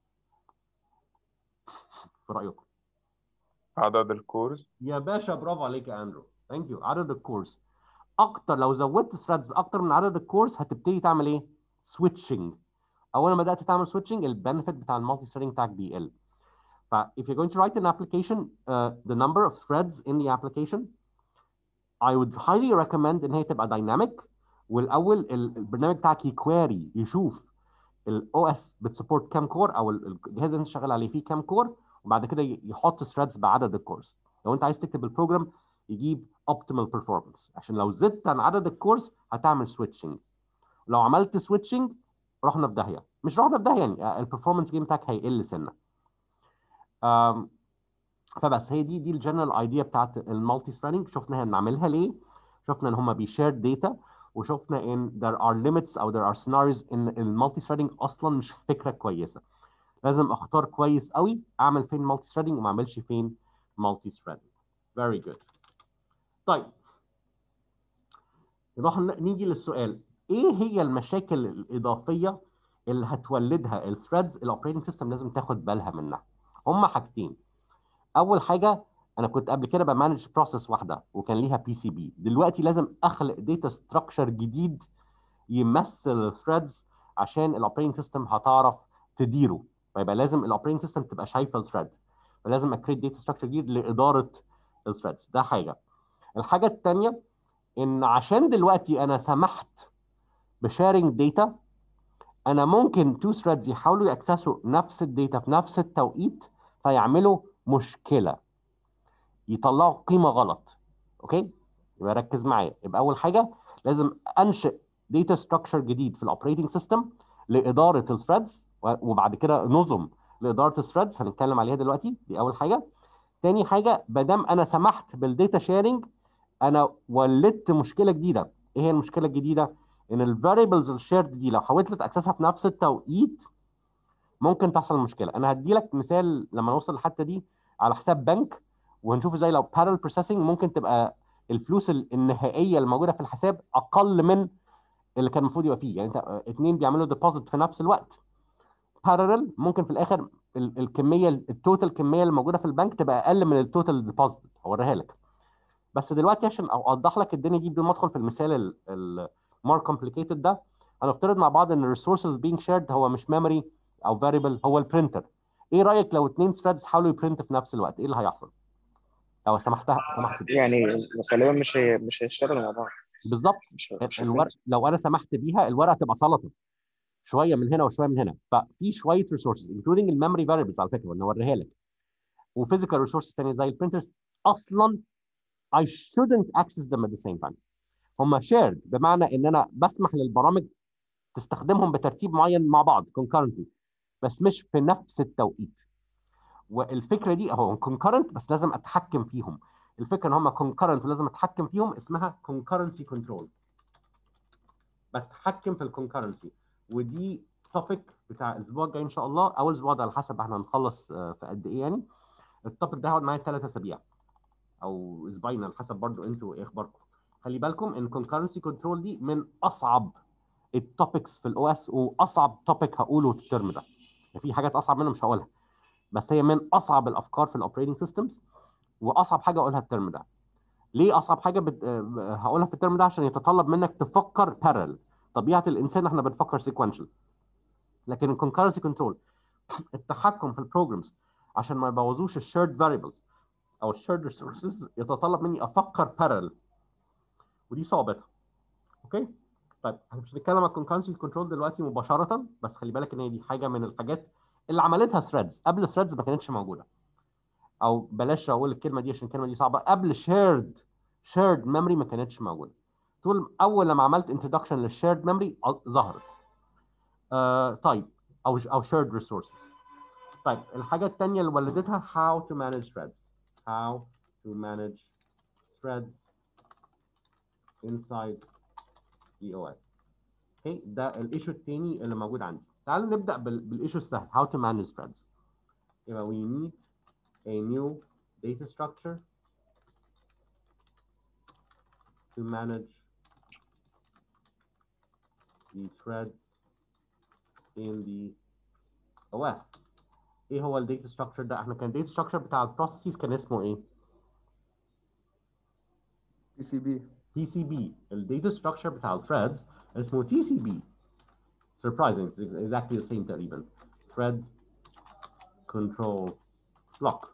في رايكم عدد الكورز يا باشا برافو عليك يا اندرو ثانك يو عدد الكورس اكتر لو زودت ثريدز اكتر من عدد الكورس هتبتدي تعمل ايه سويتشنج اول ما بدات تعمل سويتشنج البنفيت بتاع المالتي ثريدنج بتاعك بيقل ف if you're going to write an application uh, the number of threads in the application I would highly recommend ان هي تبقى dynamic والاول ال- البرنامج بتاعك يكواري يشوف الاو اس بتسبورت كام كور او ال- الجهاز اللي انت شغال عليه فيه كام كور وبعد كده ي- يحط ثريدز بعدد الكورس لو انت عايز تكتب البروجرام يجيب optimal performance عشان لو زدت عن عدد الكورس هتعمل switching لو عملت switching رحنا في داهيه مش رحنا في داهيه يعني البرفورمانس جيم بتاعك هيقل سنه أم، فبس هي دي دي الجنرال ايديا بتاعت المالتي ثريدنج شفنا نعملها ليه شفنا ان هم بيشير داتا وشفنا ان there are limits او there are scenarios ان المالتي ثريدنج اصلا مش فكره كويسه لازم اختار كويس قوي اعمل فين مالتي ثريدنج وما اعملش فين مالتي ثريدنج very good طيب يبقى احنا نيجي للسؤال ايه هي المشاكل الاضافيه اللي هتولدها الثريدز الاوبريتنج سيستم لازم تاخد بالها منها هما حاجتين اول حاجه انا كنت قبل كده بمانج بروسيس واحده وكان ليها بي سي بي دلوقتي لازم اخلق داتا ستراكشر جديد يمثل الثريدز عشان الاوبريتنج سيستم هتعرف تديره فيبقى لازم الاوبريتنج سيستم تبقى شايفه الثريد فلازم اكريت داتا ستراكشر جديد لاداره الثريدز ده حاجه الحاجه الثانيه ان عشان دلوقتي انا سمحت بشارنج داتا انا ممكن تو ثريدز يحاولوا ياكسسوا نفس الداتا في نفس التوقيت فيعملوا مشكله يطلعوا قيمه غلط اوكي يبقى ركز معايا يبقى اول حاجه لازم انشئ داتا ستراكشر جديد في الاوبريتنج سيستم لاداره الثريدز وبعد كده نظم لاداره الثريدز هنتكلم عليها دلوقتي دي اول حاجه تاني حاجه ما دام انا سمحت بالداتا شيرنج انا ولدت مشكله جديده ايه هي المشكله الجديده ان الفاريبلز الشيرد دي لو حاولت تاكسسها في نفس التوقيت ممكن تحصل مشكله انا هدي لك مثال لما نوصل للحته دي على حساب بنك وهنشوف ازاي لو بارل بروسيسنج ممكن تبقى الفلوس النهائيه الموجوده في الحساب اقل من اللي كان المفروض يبقى فيه يعني انت اثنين بيعملوا ديبوزيت في نفس الوقت بارل ممكن في الاخر ال- الكميه التوتال كميه اللي موجوده في البنك تبقى اقل من التوتال ديبوزيت هوريها لك بس دلوقتي عشان اوضح لك الدنيا دي بدون ما ادخل في المثال المور كومبليكيتد ده هنفترض مع بعض ان الريسورسز بينج شيرد هو مش ميموري او فاريبل هو البرينتر ايه رايك لو اثنين ثريدز حاولوا يبرنت في نفس الوقت ايه اللي هيحصل لو سمحتها سمحت بيه. يعني غالبا مش هي مش هيشتغلوا مع بعض بالظبط مش مش الورق لو انا سمحت بيها الورقه تبقى سلطه شويه من هنا وشويه من هنا ففي شويه ريسورسز انكلودنج الميموري فاريبلز على فكره وانا اوريها لك وفيزيكال ريسورسز ثانيه زي البرنترز اصلا I shouldn't access them at the same time هم shared بمعنى ان انا بسمح للبرامج تستخدمهم بترتيب معين مع بعض concurrently بس مش في نفس التوقيت والفكره دي اهو concurrent بس لازم اتحكم فيهم الفكره ان هم concurrent ولازم اتحكم فيهم اسمها concurrency control بتحكم في الكونكرنسي ودي توبيك بتاع الاسبوع الجاي ان شاء الله او الاسبوع ده على حسب احنا هنخلص آه، في قد ايه يعني التوبيك ده هيقعد معايا ثلاث اسابيع او اسبوعين على حسب برضو انتوا ايه اخباركم خلي بالكم ان concurrency كنترول دي من اصعب التوبكس في الاو اس واصعب توبيك هقوله في الترم ده في حاجات اصعب منه مش هقولها بس هي من اصعب الافكار في الاوبريتنج سيستمز واصعب حاجه اقولها الترم ده ليه اصعب حاجه بت... آه، هقولها في الترم ده عشان يتطلب منك تفكر بارل طبيعه الانسان احنا بنفكر سيكونشال لكن الكونكرنسي كنترول التحكم في البروجرامز عشان ما يبوظوش الشيرد فاريبلز او الشيرد ريسورسز يتطلب مني افكر بارل ودي صعوبتها اوكي طيب احنا مش هنتكلم عن الكونكرنسي كنترول دلوقتي مباشره بس خلي بالك ان هي دي حاجه من الحاجات اللي عملتها ثريدز قبل ثريدز ما كانتش موجوده او بلاش اقول الكلمه دي عشان الكلمه دي صعبه قبل شيرد شيرد ميموري ما كانتش موجوده طول اول لما عملت انتروداكشن للشيرد ميموري ظهرت آه طيب او او شيرد ريسورسز طيب الحاجه الثانيه اللي ولدتها how to manage threads how to manage threads inside EOS اوكي ده الايشو الثاني اللي موجود عندي تعالوا نبدا بال- بالايشو السهل how to manage threads يبقى we need a new data structure to manage the threads in the OS. ايه هو الداتا ستراكشر ده؟ احنا كان الداتا ستراكشر بتاع البروسيسز كان اسمه ايه؟ بي سي بي تي سي بي الداتا ستراكشر بتاع الثريدز اسمه تي سي بي surprising it's exactly the same تقريبا thread control block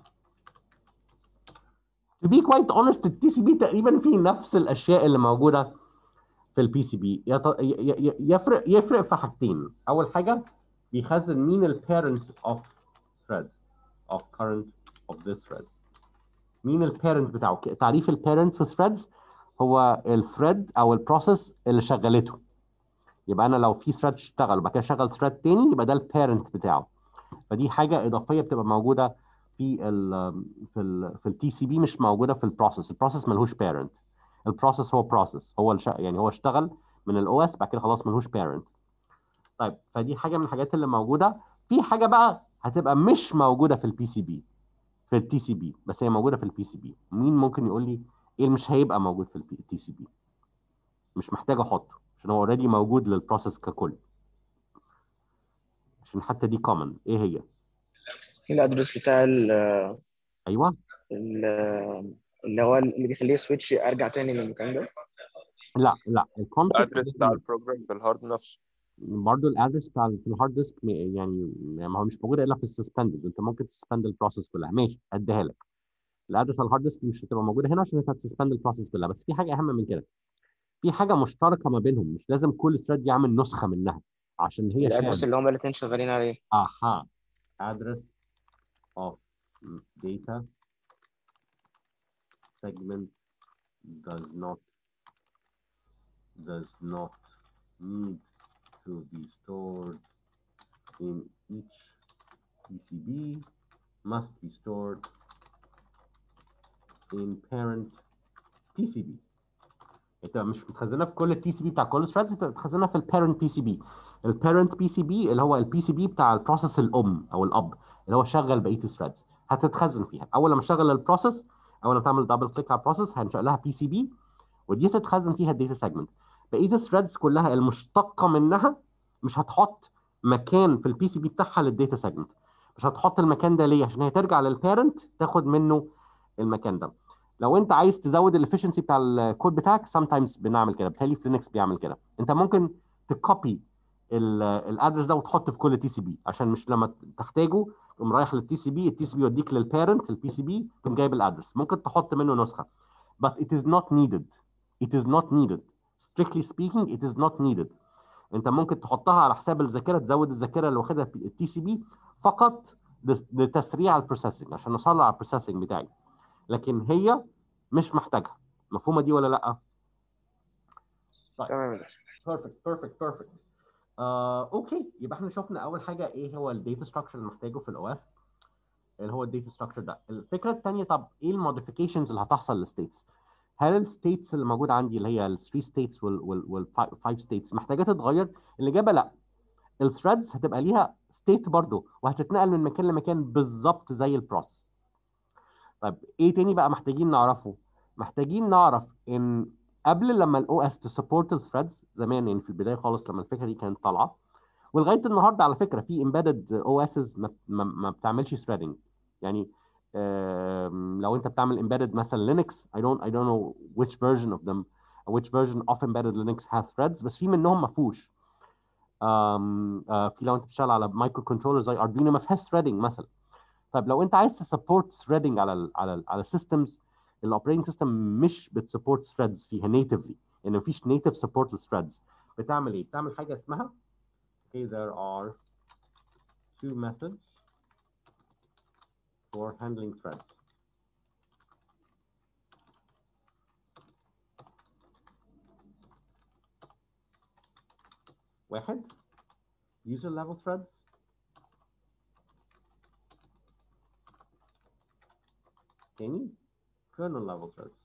to be quite honest التي سي بي تقريبا فيه نفس الاشياء اللي موجوده في البي سي بي يفرق يفرق في حاجتين اول حاجه بيخزن مين البيرنت اوف thread of current of this thread مين البيرنت بتاعه ك- تعريف البيرنت في threads هو الثريد او البروسيس اللي شغلته يبقى انا لو في ثريد اشتغل وبعد كده شغل ثريد تاني يبقى ده البيرنت بتاعه فدي حاجه اضافيه بتبقى موجوده في ال في ال في التي سي بي مش موجوده في البروسيس البروسيس ملهوش بيرنت البروسيس هو بروسيس هو الش... يعني هو اشتغل من الاو اس بعد كده خلاص ملهوش بيرنت طيب فدي حاجه من الحاجات اللي موجوده في حاجه بقى هتبقى مش موجوده في البي سي بي في التي سي بي بس هي موجوده في البي سي بي مين ممكن يقول لي ايه اللي مش هيبقى موجود في التي سي بي مش محتاج احطه عشان هو اوريدي موجود للبروسيس ككل عشان حتى دي كومن ايه هي الادرس بتاع ال ايوه ال- اللي هو اللي بيخليه سويتش ارجع تاني للمكان ده لا لا الكونتكست الادرس بتاع البروجرام في الهارد نفسه برضه الادرس بتاع ال- في الهارد ديسك م- يعني ما هو مش موجود الا في السسبندد انت ممكن تسبند البروسيس كلها ماشي اديها لك الادرس على الهارد ديسك مش هتبقى موجوده هنا عشان انت هتسبند البروسيس كلها بس في حاجه اهم من كده في حاجه مشتركه ما بينهم مش لازم كل ثريد يعمل نسخه منها عشان هي الادرس shared. اللي هما الاتنين شغالين عليه Aha. Address of data segment does not does not need to be stored in each PCB must be stored in parent PCB انت مش بتخزنها في كل التي سي بي بتاع كل ثريدز انت بتخزنها في البيرنت بي سي بي البيرنت بي سي بي اللي هو البي سي بي بتاع البروسيس الام او الاب اللي هو شغل بقيه الثريدز هتتخزن فيها اول لما تشغل البروسيس اول لما تعمل دبل كليك على البروسيس هنشأ لها بي سي بي ودي هتتخزن فيها الداتا سيجمنت بقيه الثريدز كلها المشتقه منها مش هتحط مكان في البي سي بي بتاعها للداتا سيجمنت مش هتحط المكان ده ليه عشان هي ترجع للبيرنت تاخد منه المكان ده لو انت عايز تزود الافشنسي بتاع الكود بتاعك sometimes بنعمل كده بالتالي في لينكس بيعمل كده انت ممكن تكوبي الادرس ده وتحطه في كل تي سي بي عشان مش لما تحتاجه تقوم رايح للتي سي بي التي سي بي يوديك للبيرنت البي سي بي تقوم جايب الادرس ممكن تحط منه نسخه but it is not needed it is not needed strictly speaking it is not needed انت ممكن تحطها على حساب الذاكره تزود الذاكره اللي واخدها التي سي بي فقط لتسريع البروسيسنج عشان اسرع البروسيسنج بتاعي لكن هي مش محتاجها مفهومه دي ولا لا تمام يا باشا. بيرفكت بيرفكت بيرفكت اوكي يبقى احنا شفنا اول حاجه ايه هو الداتا ستراكشر اللي محتاجه في الاو اس اللي هو الداتا ستراكشر ده الفكره الثانيه طب ايه الموديفيكيشنز اللي هتحصل للستيتس هل الستيتس اللي موجوده عندي اللي هي الثري ستيتس والفايف ستيتس محتاجه تتغير الاجابه لا الثريدز هتبقى ليها ستيت برضه وهتتنقل من مكان لمكان بالظبط زي البروسيس طيب ايه تاني بقى محتاجين نعرفه محتاجين نعرف ان قبل لما الاو اس تسبورت الثريدز زمان يعني في البدايه خالص لما الفكره دي كانت طالعه ولغايه النهارده على فكره في امبيدد او اسز ما, ما, ما بتعملش ثريدنج يعني آم، لو انت بتعمل embedded مثلا لينكس I don't I don't know which version of them which version of embedded Linux has threads بس في منهم ما فيهوش آم، آه، في لو انت بتشتغل على مايكرو كنترولر زي اردوينو ما فيهاش threading مثلا طيب لو انت عايز تسبورت threading على ال على ال على السيستمز الاوبريتنج سيستم مش بتسبورت threads فيها natively يعني مفيش native support للthreads بتعمل ايه؟ بتعمل حاجه اسمها okay there are two methods for handling threads واحد user level threads تاني kernel level threads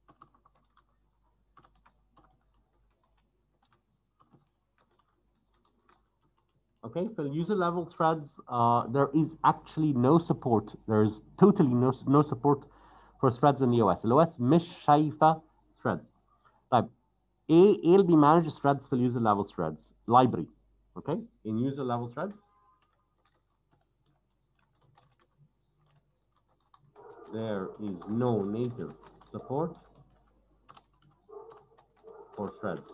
Okay, for user level threads, uh, there is actually no support. There is totally no, no support for threads in the OS. الOS مش شايفة threads. طيب ايه ايه اللي بيمانج threads في user level threads؟ library. Okay, in user level threads. There is no native support for threads.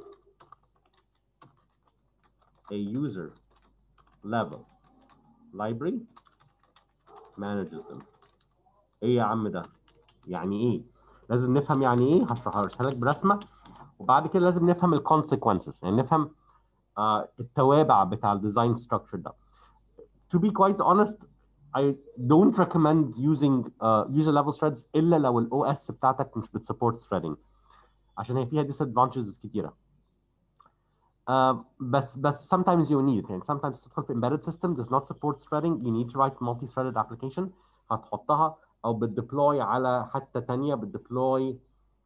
A user level library manages them. ايه يا عم ده؟ يعني ايه؟ لازم نفهم يعني ايه هشرحها لك برسمه وبعد كده لازم نفهم الكونسيكونسز يعني نفهم آه التوابع بتاع الديزاين ستراكشر ده. To be quite honest I don't recommend using uh, user level threads الا لو الاو اس بتاعتك مش بتسبورت threading عشان هي فيها disadvantages كتيره. Uh, بس بس sometimes you need it يعني sometimes تدخل في embedded system does not support threading you need to write multi-threaded application هتحطها او بتديبلوي على حته ثانيه بتديبلوي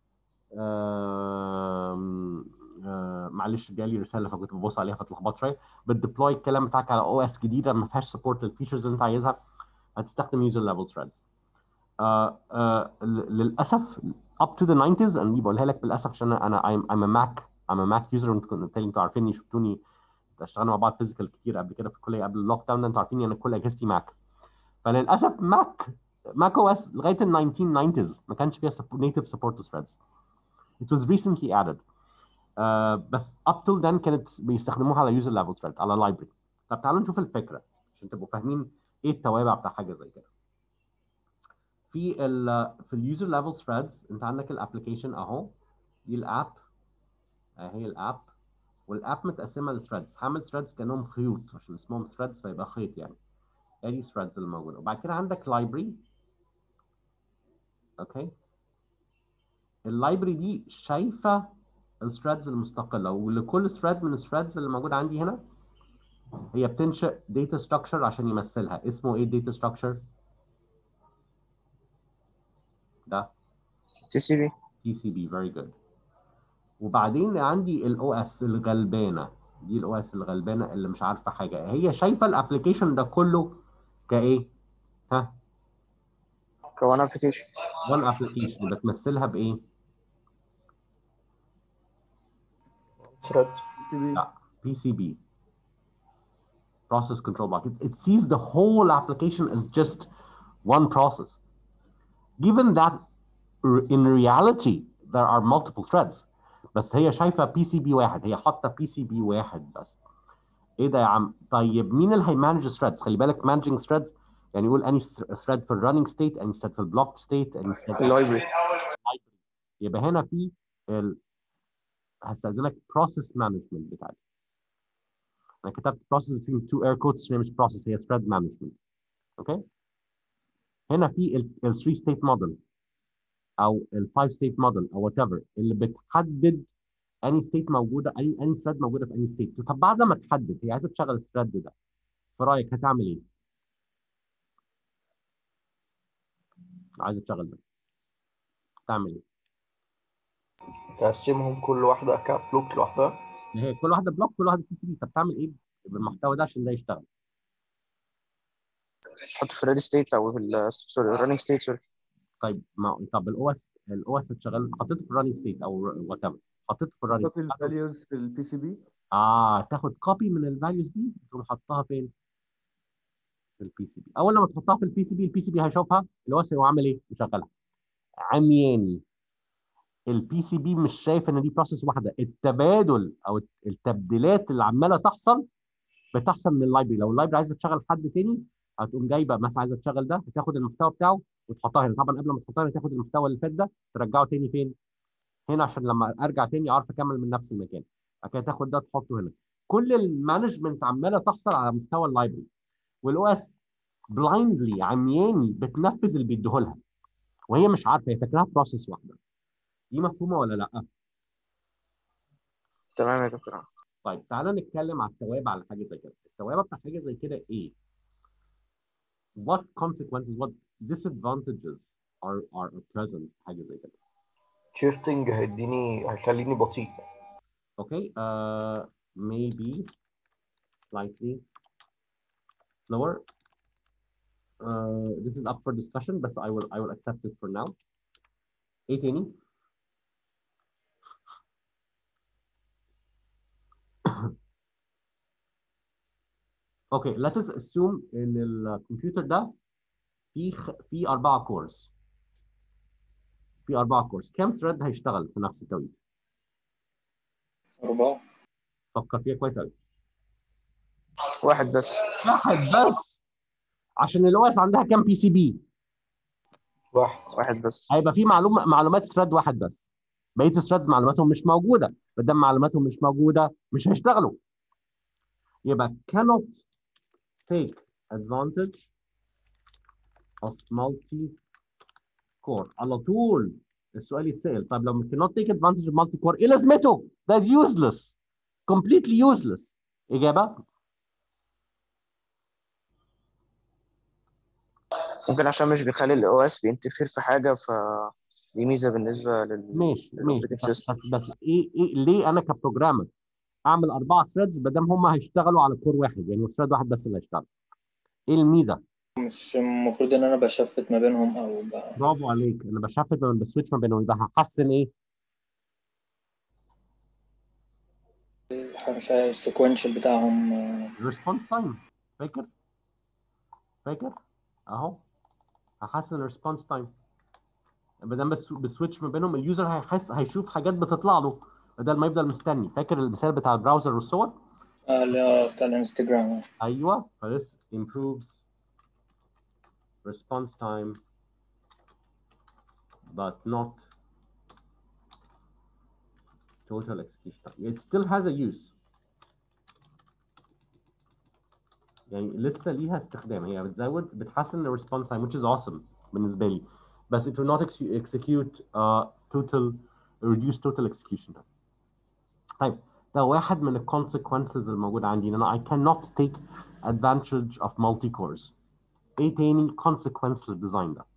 آم، آه، معلش جالي رساله فكنت ببص عليها فاتلخبطت شويه بتديبلوي الكلام بتاعك على او اس جديده ما فيهاش سبورت للفيتشرز اللي انت عايزها هتستخدم يوزر ليفل ثريدز للاسف up to the 90s انا دي بقولها لك بالاسف عشان انا I'm, I'm a Mac I'm a Mac user وانتوا كنتوا بالتالي انتوا عارفيني شفتوني اشتغلنا مع بعض فيزيكال كتير قبل كده في الكليه قبل اللوك داون ده انتوا عارفين انا كل اجهزتي ماك فللاسف ماك ماك او اس لغايه ال 1990s ما كانش فيها نيتف سبورت ثريدز it was recently added آه بس up till then كانت بيستخدموها على user level thread على library طب تعالوا نشوف الفكره عشان تبقوا فاهمين ايه التوابع بتاع حاجه زي كده في ال في اليوزر ليفل ثريدز انت عندك الابلكيشن اهو دي الاب اهي الاب والاب متقسمه لثريدز هعمل ثريدز كانهم خيوط عشان اسمهم ثريدز فيبقى خيط يعني ادي ثريدز اللي موجوده وبعد كده عندك لايبرري اوكي اللايبرري دي شايفه الثريدز المستقله ولكل ثريد من الثريدز اللي موجوده عندي هنا هي بتنشئ داتا ستراكشر عشان يمثلها اسمه ايه الداتا ستراكشر ده تي سي بي تي سي بي فيري جود وبعدين عندي الاو اس الغلبانه دي الاو اس الغلبانه اللي مش عارفه حاجه هي شايفه الابلكيشن ده كله كايه ها كوان ابلكيشن وان ابلكيشن بتمثلها بايه ثريد تي بي لا بي سي بي process control block. It, it sees the whole application as just one process. Given that r- in reality there are multiple threads بس هي شايفه بي سي بي واحد هي حاطه بي سي بي واحد بس ايه ده يا عم طيب مين اللي هيمانج threads خلي بالك managing threads يعني يقول اني thread في الرننج ستيت اني thread في البلوك ستيت اني thread اللايبرري يبقى هنا في ال... هستأذنك process management بتاعتي انا كتبت process between two air quotes عشان هي مش process هي thread management اوكي هنا في ال ال 3 state model او ال 5 state model او whatever اللي بتحدد اني state موجوده اي اني thread موجوده في اني state طب بعد ما تحدد هي عايزه تشغل الثريد ده في رايك هتعمل ايه؟ عايزه تشغل ده تعمل ايه؟ تقسمهم كل واحدة كبلوك لوحدها هي كل واحده بلوك كل واحده بي سي بي طب تعمل ايه بالمحتوى ده عشان ده يشتغل؟ تحط في الريدي ستيت او في ال- سوري الرننج ستيت سوري طيب ما طب الاو اس الاو اس هتشغل حطيته في الرننج ستيت او وات ايفر حطيته في الرننج في الفاليوز في البي سي بي اه تاخد كوبي من الفاليوز دي تقوم حطها فين؟ في البي سي بي اول لما تحطها في البي سي بي البي سي بي هيشوفها الاو اس هو عامل ايه؟ مشغلها عمياني البي سي بي مش شايف ان دي بروسيس واحده التبادل او التبديلات اللي عماله تحصل بتحصل من اللايبرري لو اللايبرري عايزه تشغل حد تاني هتقوم جايبه مثلا عايزه تشغل ده هتاخد المحتوى بتاعه وتحطها هنا طبعا قبل ما تحطها هنا تاخد المحتوى اللي فات ده ترجعه تاني فين؟ هنا عشان لما ارجع تاني اعرف اكمل من نفس المكان بعد كده تاخد ده تحطه هنا كل المانجمنت عماله تحصل على مستوى اللايبرري والاو اس بلايندلي عمياني بتنفذ اللي بيديهولها وهي مش عارفه هي فاكراها بروسيس واحده دي مفهومه ولا لا؟ تمام يا دكتور طيب تعالى نتكلم على التوابع على حاجه زي كده التوابع بتاع حاجه زي كده ايه what consequences what disadvantages are are present في حاجه زي كده شيفتنج هيديني هيخليني بطيء okay uh maybe slightly slower uh this is up for discussion but I will I will accept it for now ايه تاني اوكي let us assume ان الكمبيوتر ده فيه خ... فيه أربعة كورز في أربعة كورز كام ثريد هيشتغل في نفس التوقيت؟ أربعة فكر فيها كويس قوي واحد بس واحد بس عشان الاو اس عندها كام بي سي بي واحد واحد بس هيبقى في معلومه معلومات ثريد واحد بس بقيه الثريدز معلوماتهم مش موجوده ما دام معلوماتهم مش موجوده مش هيشتغلوا يبقى cannot take advantage of multi core على طول السؤال يتسأل طب لو cannot take advantage of multi core ايه لازمته؟ ده useless completely useless اجابه ممكن عشان مش بيخلي الاو اس بينتفير في حاجه ف دي ميزه بالنسبه لل ماشي ماشي للاوبريتنج بس سيستم بس, بس ايه ايه ليه انا كبروجرامر اعمل اربعه ثريدز ما دام هم هيشتغلوا على كور واحد يعني ثريد واحد بس اللي هيشتغل ايه الميزه؟ مش المفروض إن أنا بشفت ما بينهم أو ب... برافو عليك انا بشفت ما بسويتش ما بينهم يبقى هحسن ايه؟ مش عارف السيكونشال بتاعهم آه، الريسبونس تايم فاكر؟ فاكر؟ اهو هحسن الريسبونس تايم ما دام بس بسويتش ما بينهم اليوزر هيحس هيشوف حاجات بتطلع له بدل ما يفضل مستني فاكر المثال بتاع البراوزر والصور اه اللي هو بتاع الانستجرام ايوه فthis improves response time but not total execution time it still has a use يعني لسه ليها استخدام هي بتزود بتحسن ال response time which is awesome بالنسبه لي بس it will not ex- execute uh, total reduce total execution time طيب ده واحد من ال consequences الموجودة عندي ان انا I cannot take advantage of multi cores ايه تاني consequence للديزاين ده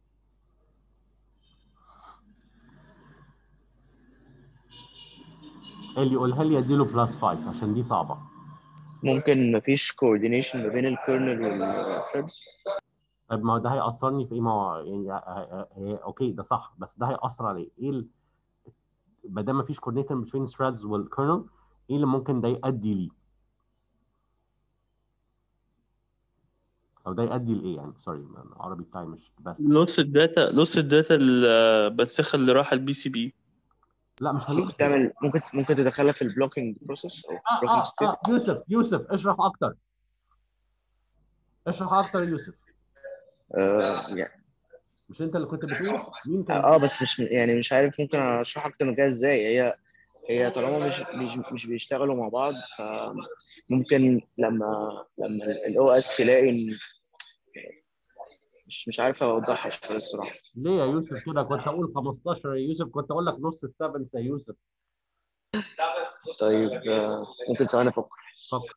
اللي يقولها لي اديله بلس 5 عشان دي صعبة ممكن مفيش coordination ما بين الكيرنل والثريدز طيب ما هو ده هيأثرني في ايه ما هو يعني ه- ه- ه- اوكي ده صح بس ده هيأثر على ايه؟ ايه ال- ما دام مفيش coordinator between threads والكيرنل ايه اللي ممكن ده يؤدي ليه؟ او ده يؤدي لايه يعني سوري العربي بتاعي مش بس لوس الداتا لوس الداتا البنسخه اللي راح البي سي بي لا مش ممكن هيجي تعمل ممكن ممكن تدخلها في البلوكينج بروسيس او في اه البلوكينج اه ستيب اه يوسف يوسف اشرح اكتر اشرح اكتر يا يوسف آه يعني مش انت اللي كنت بتقول مين كان اه بس مش يعني مش عارف ممكن اشرح اكتر من كده ازاي هي هي طالما مش مش مش بيشتغلوا مع بعض فممكن لما لما الاو اس يلاقي ان مش مش عارف اوضحها شويه الصراحه ليه يا يوسف كده كنت اقول 15 يا يوسف كنت اقول لك نص السفنس يا يوسف طيب آه، ممكن ثواني افكر فكر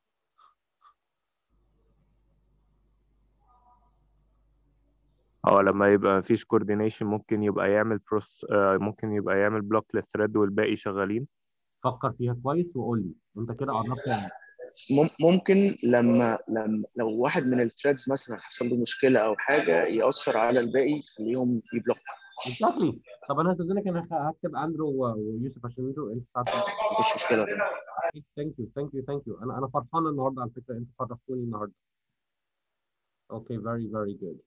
اه لما يبقى مفيش كوردينيشن ممكن يبقى يعمل بروس ممكن يبقى يعمل بلوك للثريد والباقي شغالين فكر فيها كويس وقول لي انت كده قربت يعني. مم- ممكن لما لما لو واحد من الثريدز مثلا حصل له مشكله او حاجه ياثر على الباقي يخليهم يبلوك اكزاكتلي طب انا هستاذنك انا ه- هكتب اندرو و- ويوسف عشان انتوا انتوا ساعات مفيش مشكله ثانك يو ثانك يو ثانك يو انا انا فرحان النهارده على فكره انتوا فرحتوني النهارده اوكي فيري فيري جود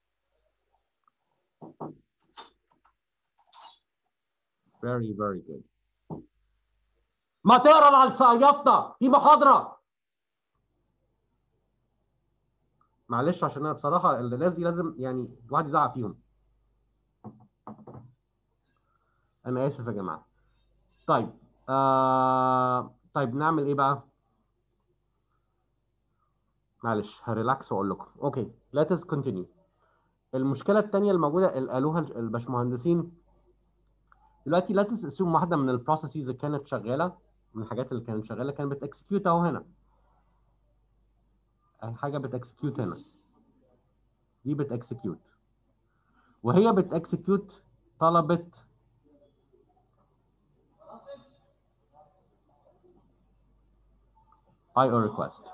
very very good ما تقرا على اليافطه في محاضره معلش عشان انا بصراحه الناس دي لازم يعني الواحد يزعق فيهم انا اسف يا جماعه طيب آه... طيب نعمل ايه بقى معلش هريلاكس واقول لكم اوكي let us continue المشكله الثانيه الموجوده اللي قالوها الباشمهندسين دلوقتي لا تسأسوم واحده من البروسيسز اللي كانت شغاله من الحاجات اللي كانت شغاله كانت بتكسكيوت اهو هنا اي حاجه بتكسكيوت هنا دي بتكسكيوت وهي بتكسكيوت طلبت اي او ريكوست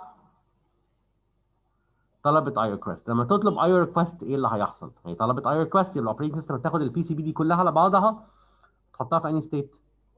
طلبت اي ريكوست لما تطلب اي ريكوست ايه اللي هيحصل هي طلبت اي ريكوست يبقى الاوبريتنج سيستم هتاخد البي سي بي دي كلها على بعضها تحطها في اني ستيت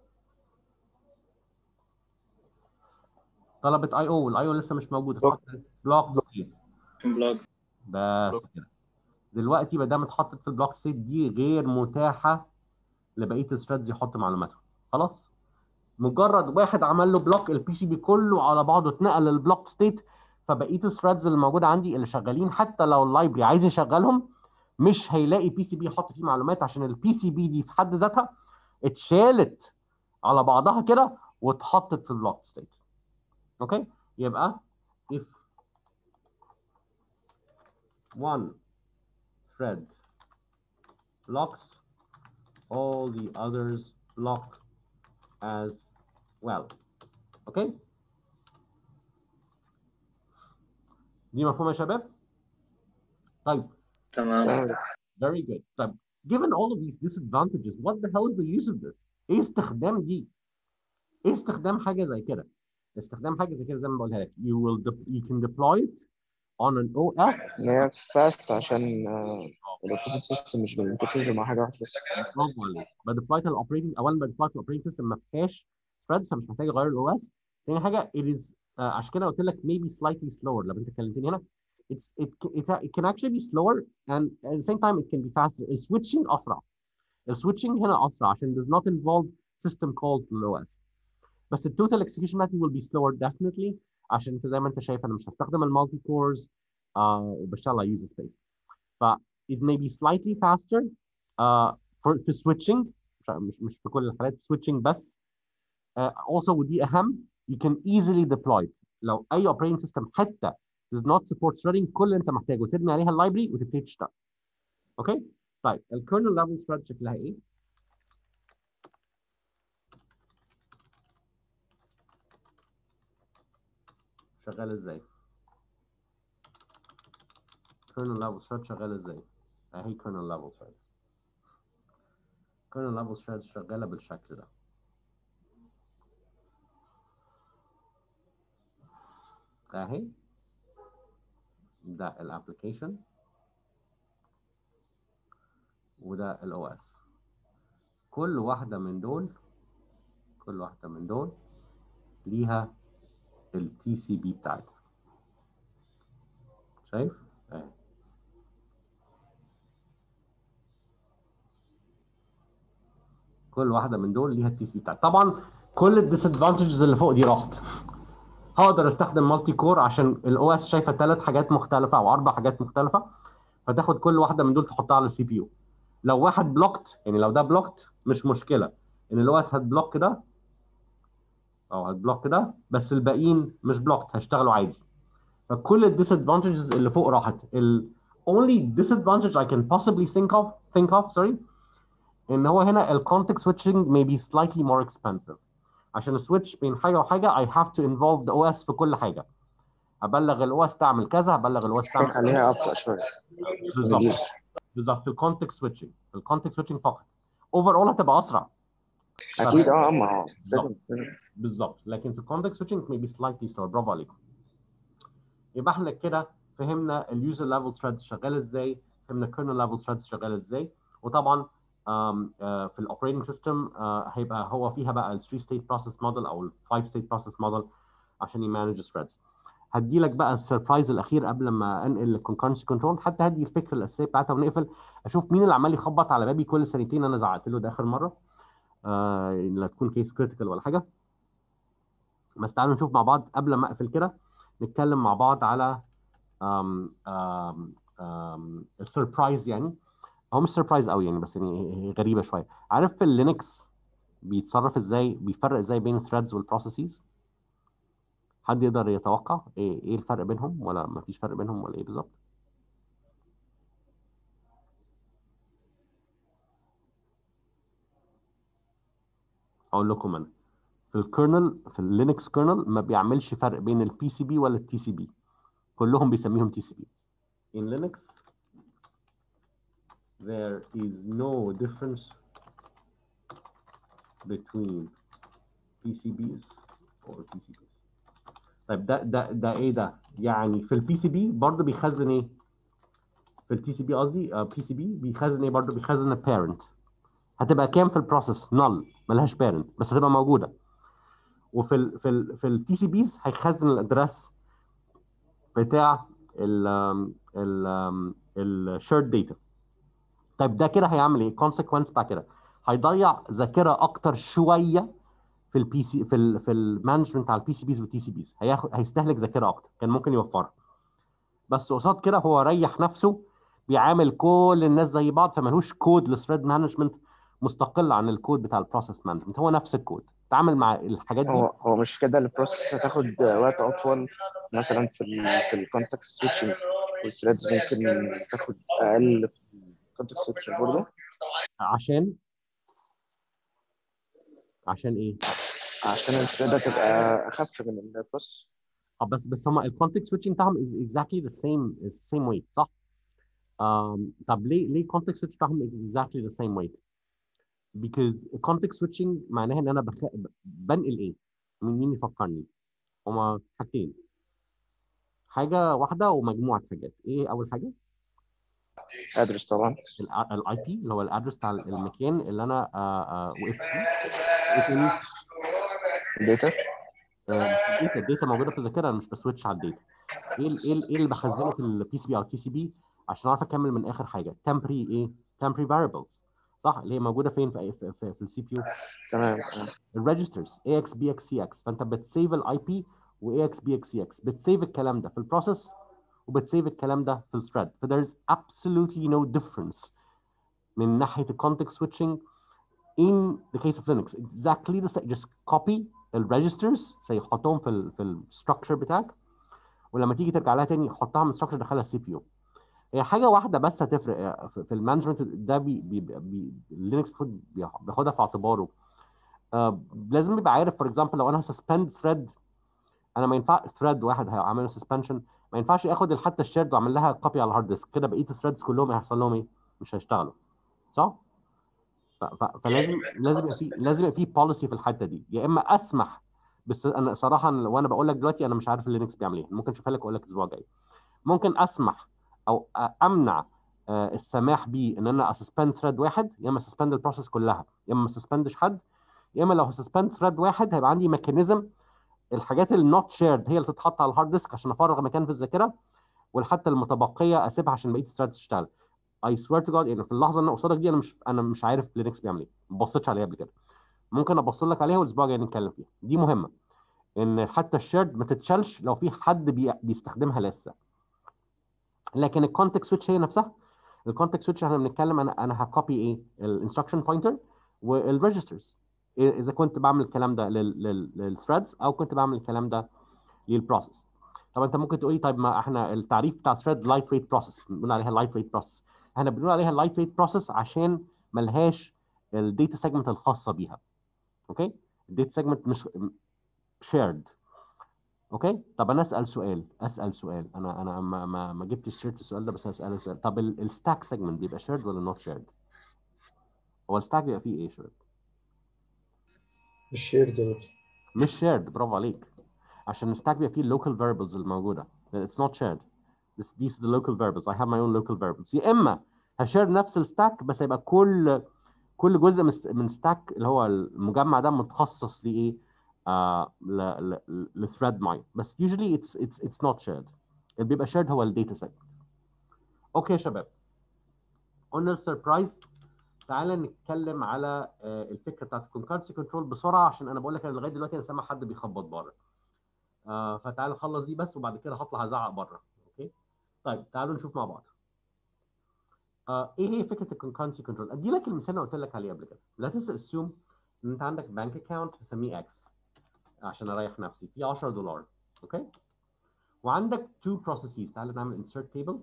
طلبت اي او والاي او لسه مش موجوده تحط بلوك ستيت بلوج بس كده دلوقتي ما دام اتحطت في البلوك ستيت دي غير متاحه لبقيه الثريدز يحطوا معلوماتهم خلاص مجرد واحد عمل له بلوك البي سي بي كله على بعضه اتنقل للبلوك ستيت فبقيه الثريدز اللي موجوده عندي اللي شغالين حتى لو اللايبرري عايز يشغلهم مش هيلاقي بي سي بي يحط فيه معلومات عشان البي سي بي دي في حد ذاتها اتشالت على بعضها كده واتحطت في البلوك ستيت اوكي يبقى if one thread blocks all the others block as well اوكي دي مفهومه يا شباب طيب تمام very good طيب given all of these disadvantages what the hell is the use of this ايه استخدام دي ايه استخدام حاجه زي كده استخدام حاجه زي كده زي ما بقولها لك you will de- you can deploy it on an OS ان هي فاست عشان الاوبريتنج سيستم مش بينتفع مع حاجه واحده بس برافو عليك بديبلاي الاوبريتنج اولا بديبلاي الاوبريتنج سيستم ما فيهاش ثريدز فمش محتاج اغير الاو اس تاني حاجه it is uh, عشان كده قلت لك maybe slightly slower لما انت كلمتني هنا it's it, it, it can actually be slower and at the same time it can be faster السويتشنج اسرع السويتشنج هنا اسرع عشان does not involve system calls للاو اس بس التوتال اكسكيوشن بتاعتي will be slower definitely عشان انت زي ما انت شايف انا مش هستخدم المالتي كورز وبشتغل على user space ف it may be slightly faster uh, for في switching مش مش مش في كل الحالات switching بس uh, also ودي اهم you can easily deploy it لو اي operating system حتى does not support threading كل اللي انت محتاجه تبني عليها اللايبرري وتبتدي تشتغل اوكي طيب الكيرنل ليفل thread شكلها ايه شغال ازاي kernel level thread شغال ازاي اهي kernel level thread kernel level thread شغاله بالشكل ده اهي ده الابلكيشن وده الاو اس كل واحده من دول كل واحده من دول ليها التي سي بي بتاعتها شايف اهي كل واحده من دول ليها التي سي بي بتاعتها طبعا كل الديسادفانتجز اللي فوق دي راحت هقدر استخدم مالتي كور عشان الاو اس شايفه ثلاث حاجات مختلفه او اربع حاجات مختلفه فتاخد كل واحده من دول تحطها على السي بي يو لو واحد بلوكت يعني لو ده بلوكت مش مشكله ان الاو اس هتبلوك ده او هتبلوك ده بس الباقيين مش بلوكت هيشتغلوا عادي فكل الديسادفانتجز اللي فوق راحت ال only disadvantage I can possibly think of think of sorry ان هو هنا ال context switching may be slightly more expensive عشان السويتش بين حاجه وحاجه I have to involve the OS في كل حاجه هبلغ الاو اس تعمل كذا هبلغ الاو اس تعمل كذا خليها ابطا شويه بالظبط بالظبط. بالظبط في الكونتكست سويتشنج الكونتكست سويتشنج فقط اوفر اول هتبقى اسرع اكيد اه ما هو لازم لازم. بالظبط لكن في الكونتكست سويتشنج maybe slightly slower برافو عليكم يبقى احنا كده فهمنا اليوزر ليفل ثريد شغال ازاي فهمنا الكيرنل ليفل ثريد شغال ازاي وطبعا آم، آه، في الاوبريتنج سيستم هيبقى هو فيها بقى ال 3 ستيت بروسيس موديل او ال 5 ستيت بروسيس موديل عشان يمانج ثريدز هدي لك بقى السربرايز الاخير قبل ما انقل للكونكرنسي كنترول حتى هدي الفكره الاساسيه بتاعتها ونقفل اشوف مين اللي عمال يخبط على بابي كل سنتين انا زعقت له ده اخر مره آه لا تكون كيس كريتيكال ولا حاجه بس تعالوا نشوف مع بعض قبل ما اقفل كده نتكلم مع بعض على آم آم آم السربرايز يعني هو مش سربرايز قوي يعني بس يعني هي غريبه شويه عارف في اللينكس بيتصرف ازاي بيفرق ازاي بين الثريدز والبروسيسز حد يقدر يتوقع ايه ايه الفرق بينهم ولا ما فيش فرق بينهم ولا ايه بالظبط اقول لكم انا في الكيرنل في اللينكس كيرنل ما بيعملش فرق بين البي سي بي ولا التي سي بي كلهم بيسميهم تي سي بي in Linux there is no difference between PCBs or PCBs طيب ده ده ده ايه ده يعني في البي سي بي برضه بيخزن ايه في التي سي بي قصدي بي سي بي بيخزن ايه برضه بيخزن البيرنت هتبقى كام في البروسيس نل ملهاش بيرنت بس هتبقى موجوده وفي ال في ال في التي سي بيز هيخزن الادرس بتاع ال ال الشيرد داتا طيب ده كده هيعمل ايه كونسيكونس بتاع كده هيضيع ذاكره اكتر شويه في البي سي في ال في المانجمنت بتاع البي سي بيز والتي سي بيز هياخد هيستهلك ذاكره اكتر كان ممكن يوفرها بس قصاد كده هو ريح نفسه بيعامل كل الناس زي بعض فمالهوش كود للثريد مانجمنت مستقل عن الكود بتاع البروسيس مانجمنت هو نفس الكود تعامل مع الحاجات دي هو هو مش كده البروسيس هتاخد وقت اطول مثلا في ال في الكونتكست سويتشنج والثريدز ممكن تاخد اقل في الكونتكست سويتشنج برضه عشان عشان ايه؟ عشان الثريد هتبقى اخف من البروسيس اه بس بس هم الكونتكست سويتشنج بتاعهم is exactly the same is the same weight صح؟ um, طب ليه ليه الكونتكست سويتش بتاعهم is exactly the same weight؟ because context switching معناها ان انا بخ... بنقل ايه؟ من مين يفكرني؟ هما حاجتين حاجه واحده ومجموعه حاجات ايه اول حاجه؟ ادرس طبعا الاي بي اللي هو الادرس بتاع المكان اللي انا آه، آه، وقفت فيه ايه تاني؟ داتا الداتا الداتا موجوده في الذاكره انا مش بسويتش على الداتا ايه ال- ايه ال- ايه اللي بخزنه في البي سي بي او التي سي بي عشان اعرف اكمل من اخر حاجه temporary ايه temporary variables صح اللي هي موجوده فين في في, في, في السي بي يو تمام تمام الريجسترز اي اكس بي اكس سي اكس فانت بتسيف الاي بي واي اكس بي اكس سي اكس بتسيف الكلام ده في البروسيس وبتسيف الكلام ده في الثريد ف there's absolutely no difference من ناحيه الكونتكست switching in the case of Linux exactly the same just copy الريجسترز زي حطهم في ال في الستراكشر بتاعك ولما تيجي ترجع لها تاني حطها من الستراكشر دخلها السي بي يو هي حاجه واحده بس هتفرق في- في المانجمنت ده بي بي بي لينكس المفروض بياخدها في اعتباره آه لازم يبقى عارف فور اكزامبل لو انا هسسبند ثريد انا ما ينفع ثريد واحد هعمل له سسبنشن ما ينفعش اخد حتى الشيرد واعمل لها كوبي على الهارد ديسك كده بقيه الثريدز كلهم هيحصل لهم ايه؟ مش هيشتغلوا صح؟ ف- ف- فلازم لازم يبقى في لازم يبقى في بوليسي في الحته دي يا اما اسمح بس انا صراحه وانا بقول لك دلوقتي انا مش عارف اللينكس بيعمل ايه ممكن اشوفها لك واقول لك الاسبوع الجاي ممكن اسمح او أ- امنع آه، السماح بيه ان انا اسسبند ثريد واحد يا اما اسسبند البروسيس كلها يا اما ما اسسبندش حد يا اما لو هسسبند ثريد واحد هيبقى عندي ميكانيزم الحاجات اللي نوت شيرد هي اللي تتحط على الهارد ديسك عشان افرغ مكان في الذاكره والحتى المتبقيه اسيبها عشان بقيه الثريد تشتغل اي سوير تو جاد يعني في اللحظه اللي انا قصادك دي انا مش انا مش عارف لينكس بيعمل ايه ما بصيتش عليها قبل كده ممكن ابص لك عليها والاسبوع الجاي نتكلم فيها دي مهمه ان حتى الشيرد ما تتشالش لو في حد بي... بيستخدمها لسه لكن الكونتكست سويتش هي نفسها الكونتكست سويتش احنا بنتكلم انا انا هكوبي ايه الانستراكشن بوينتر والريجسترز اذا كنت بعمل الكلام ده للثريدز او كنت بعمل الكلام ده للبروسيس طب انت ممكن تقولي طيب ما احنا التعريف بتاع ثريد لايت ويت بروسيس بنقول عليها لايت ويت بروسيس احنا بنقول عليها لايت ويت بروسيس عشان ملهاش الداتا سيجمنت الخاصه بيها اوكي الداتا سيجمنت مش شيرد اوكي طب انا اسال سؤال اسال سؤال انا انا ما ما, ما جبتش سيره السؤال ده بس هساله سؤال طب الستاك سيجمنت بيبقى شيرد ولا نوت شيرد هو الستاك بيبقى فيه ايه شيرد مش شيرد برضه مش شيرد برافو عليك عشان الستاك بيبقى فيه اللوكال فاريبلز الموجوده it's not shared this these are the local variables I have my own local variables يا اما هشير نفس الستاك بس هيبقى كل كل جزء من من ستاك اللي هو المجمع ده متخصص لايه آه لثريد معين بس usually it's it's it's not shared اللي بيبقى shared هو الداتا سيت اوكي يا شباب قلنا السربرايز تعالى نتكلم على آه، الفكره بتاعت الكونكرنسي كنترول بسرعه عشان انا بقول لك انا لغايه دلوقتي انا سامع حد بيخبط بره آه فتعالى نخلص دي بس وبعد كده هطلع ازعق بره اوكي طيب تعالوا نشوف مع بعض آه ايه هي فكره الكونكرنسي كنترول ادي لك المثال اللي قلت لك عليه قبل كده لا تنسى اسيوم ان انت عندك بانك اكونت هسميه اكس عشان اريح نفسي فيه 10 دولار اوكي وعندك تو بروسيسز تعالى نعمل انسرت تيبل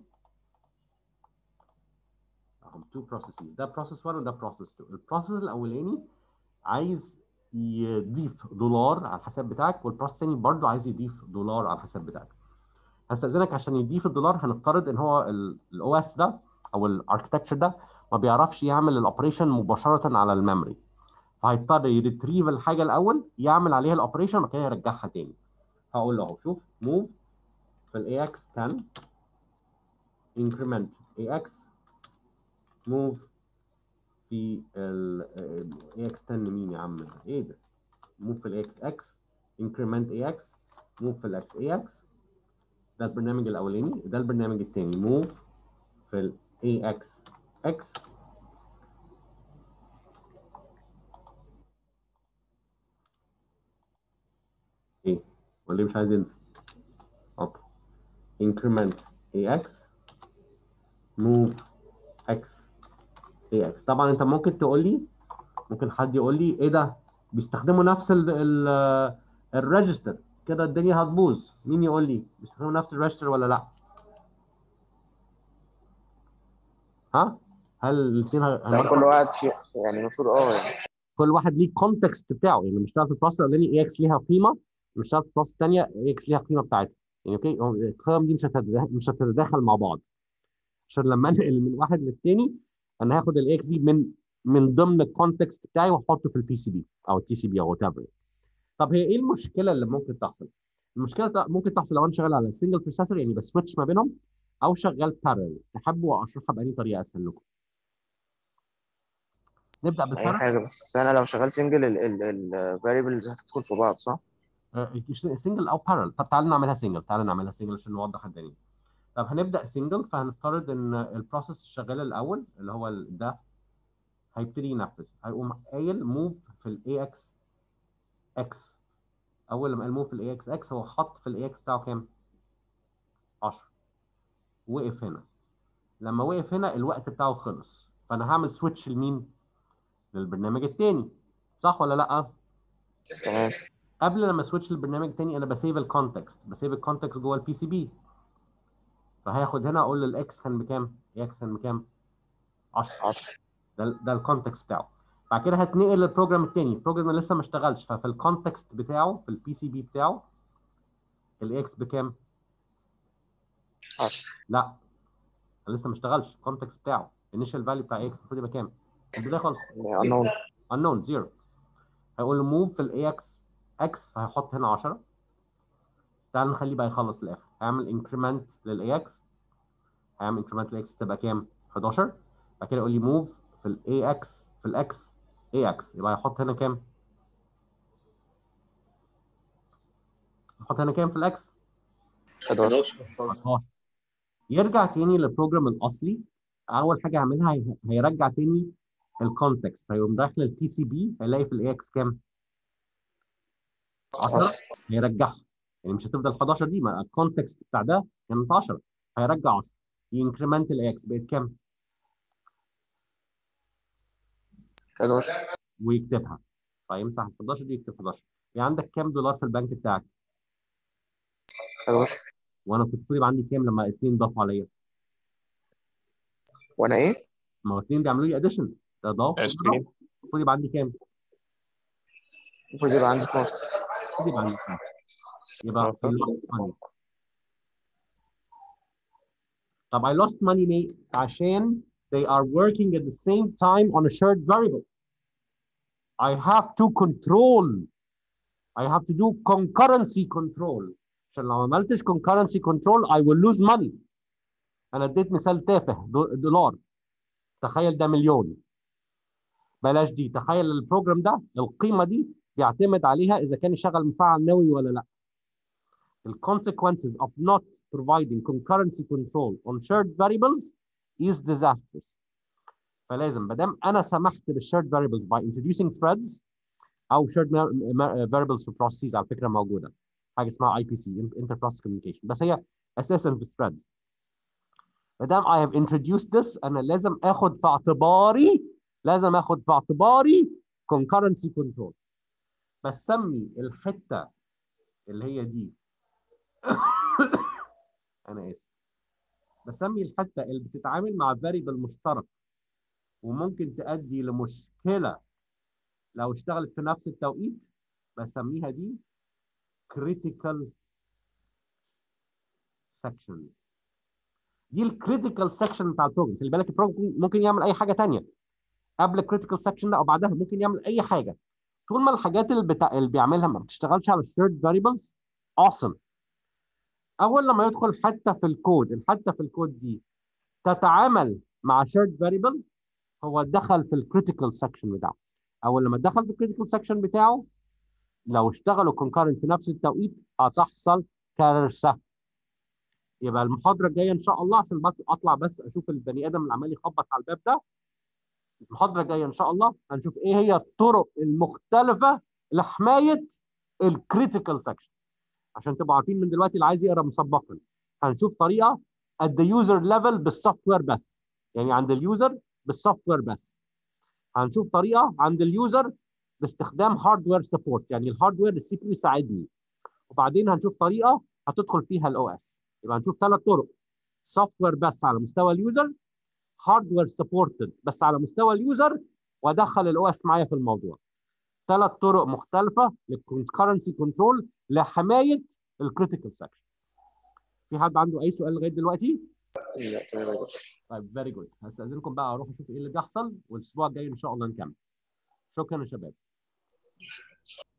هم تو بروسيسز ده بروسيس 1 وده بروسيس 2 البروسيس الاولاني عايز يضيف دولار على الحساب بتاعك والبروسيس الثاني برضه عايز يضيف دولار على الحساب بتاعك هستأذنك عشان يضيف الدولار هنفترض ان هو الاو اس ده او الاركتكتشر ده ما بيعرفش يعمل الاوبريشن مباشره على الميموري فهيضطر يريتريف الحاجه الاول يعمل عليها الاوبريشن وبعد كده يرجعها تاني هقول له اهو شوف موف في الاي اكس 10 increment ax move في ال ax 10 مين يا عم ايه ده move في الاكس اكس increment ax move في الاكس ax ده البرنامج الاولاني ده البرنامج الثاني move في ال ax x ايه ولا مش عايز ينزل اوكي increment ax move x ax طبعا انت ممكن تقول لي ممكن حد يقول لي ايه ده بيستخدموا نفس ال ال الريجستر كده الدنيا هتبوظ مين يقول لي بيستخدموا نفس الريجستر ولا لا ها هل الاثنين لا كل واحد في يعني المفروض اه يعني كل واحد ليه كونتكست بتاعه يعني مش في البروسيس الاولاني اي اكس ليها قيمه مش في البروسيس الثانيه اي اكس ليها قيمه بتاعتها يعني اوكي هو القيم دي مش هتتدا- مش هتتداخل مع بعض عشان لما انقل من واحد للتاني انا هاخد الاكس دي من من ضمن الكونتكست بتاعي واحطه في البي سي بي او التي سي بي او وات ايفر طب هي ايه المشكله اللي ممكن تحصل؟ المشكله ت- ممكن تحصل لو انا شغال على سنجل بروسيسور يعني بسويتش ما بينهم او شغال بارل تحبوا اشرحها بأي طريقه اسهل لكم نبدا اي بالبارل حاجه بس انا لو شغال سنجل الفاريبلز هتدخل في بعض صح؟ سنجل او بارل طب تعالى نعملها سنجل تعالى نعملها سنجل عشان نوضح الدنيا طب هنبدا سنجل فهنفترض ان البروسيس الشغال الاول اللي هو ال- ده هيبتدي ينفذ هيقوم قايل موف في الاي اكس اكس اول لما قال موف في الاي اكس اكس هو حط في الاي اكس بتاعه كام 10 وقف هنا لما وقف هنا الوقت بتاعه خلص فانا هعمل سويتش لمين للبرنامج التاني صح ولا لا تمام قبل لما سويتش للبرنامج التاني انا بسيف الكونتكست بسيف الكونتكست جوه البي سي بي فهاخد هنا اقول للاكس كان بكام اكس كان بكام 10 10 ده ده الكونتكست بتاعه بعد كده هتنقل للبروجرام التاني البروجرام لسه ما اشتغلش ففي الكونتكست بتاعه في البي سي بي بتاعه الاكس بكام 10 لا لسه ما اشتغلش الكونتكست بتاعه الانيشال فاليو بتاع اكس المفروض يبقى كام البدايه خالص unknown unknown زيرو هيقول له موف في الاي اكس اكس فهيحط هنا 10 تعال نخليه بقى يخلص الاخر هيعمل انكريمنت للاي اكس هيعمل انكريمنت للاكس تبقى كام 11 بعد كده يقول لي موف في الاي اكس في الاكس اي اكس يبقى هيحط هنا كام يحط هنا كام في الاكس 11 11 يرجع تاني للبروجرام الاصلي اول حاجه هيعملها هي- هيرجع تاني الكونتكست هيقوم رايح للبي سي بي هيلاقي في الاي اكس كام 10 هيرجعها يعني مش هتفضل 11 دي ما الكونتكست بتاع ده كانت 10 هيرجع 10 ينكريمنت الاي اكس بقت كام 11 ويكتبها فيمسح ال 11 دي يكتب 11 يعني عندك كام دولار في البنك بتاعك 11 وانا كنت المفروض يبقى عندي كام لما اثنين ضافوا عليا وانا ايه؟ ما هو اثنين بيعملوا لي اديشن ده ضاف وده 20 ضاف. المفروض يبقى عندي كام؟ المفروض يبقى عندي 12 المفروض يبقى عندي كام؟ يبقى I 12. lost money طب I lost money ليه؟ عشان they are working at the same time on a shared variable. I have to control. I have to do concurrency control. عشان لو ما عملتش concurrency control I will lose money. أنا اديت مثال تافه دو- دولار. تخيل ده مليون. بلاش دي تخيل البروجرام ده القيمة دي بيعتمد عليها إذا كان يشغل مفاعل نووي ولا لا. The consequences of not providing concurrency control on shared variables is disastrous. فلازم ما دام انا سمحت بالشيرد variables by introducing threads او shared ma- ma- variables في processes على فكره موجوده حاجه اسمها IPC inter process communication بس هي اساسا في threads ما دام I have introduced this انا لازم اخد في اعتباري لازم اخد في اعتباري concurrency control بسمي الحته اللي هي دي انا اسف بسمي الحته اللي بتتعامل مع variable مشترك وممكن تؤدي لمشكله لو اشتغلت في نفس التوقيت بسميها دي critical section دي الكريتيكال سكشن بتاع البروجرام خلي بالك البروجرام ممكن يعمل اي حاجه تانية قبل الكريتيكال سكشن ده او بعدها ممكن يعمل اي حاجه طول ما الحاجات اللي, بتاع... اللي بيعملها ما بتشتغلش على الشيرد فاريبلز awesome اول لما يدخل حتى في الكود الحته في الكود دي تتعامل مع شيرد فاريبل هو دخل في الكريتيكال سكشن بتاعه اول لما دخل في الكريتيكال سكشن بتاعه لو اشتغلوا كونكارنت في نفس التوقيت هتحصل كارثه يبقى المحاضره الجايه ان شاء الله عشان بس اطلع بس اشوف البني ادم اللي عمال يخبط على الباب ده المحاضره الجايه ان شاء الله هنشوف ايه هي الطرق المختلفه لحمايه الكريتيكال سكشن عشان تبقوا عارفين من دلوقتي اللي عايز يقرا مسبقا هنشوف طريقه at the user level بالسوفت وير بس يعني عند اليوزر بالسوفت وير بس هنشوف طريقه عند اليوزر باستخدام هاردوير سبورت يعني الهاردوير السي بي يو يساعدني وبعدين هنشوف طريقه هتدخل فيها الاو اس يبقى هنشوف ثلاث طرق سوفت وير بس على مستوى اليوزر هاردوير سبورتد بس على مستوى اليوزر وادخل الاو اس معايا في الموضوع ثلاث طرق مختلفه للكونكرنسي كنترول لحمايه الكريتيكال سكشن في حد عنده اي سؤال لغايه دلوقتي لا تمام يا دكتور. طيب فيري جود هستاذنكم بقى اروح اشوف ايه اللي بيحصل والاسبوع الجاي ان شاء الله نكمل شكرا يا شباب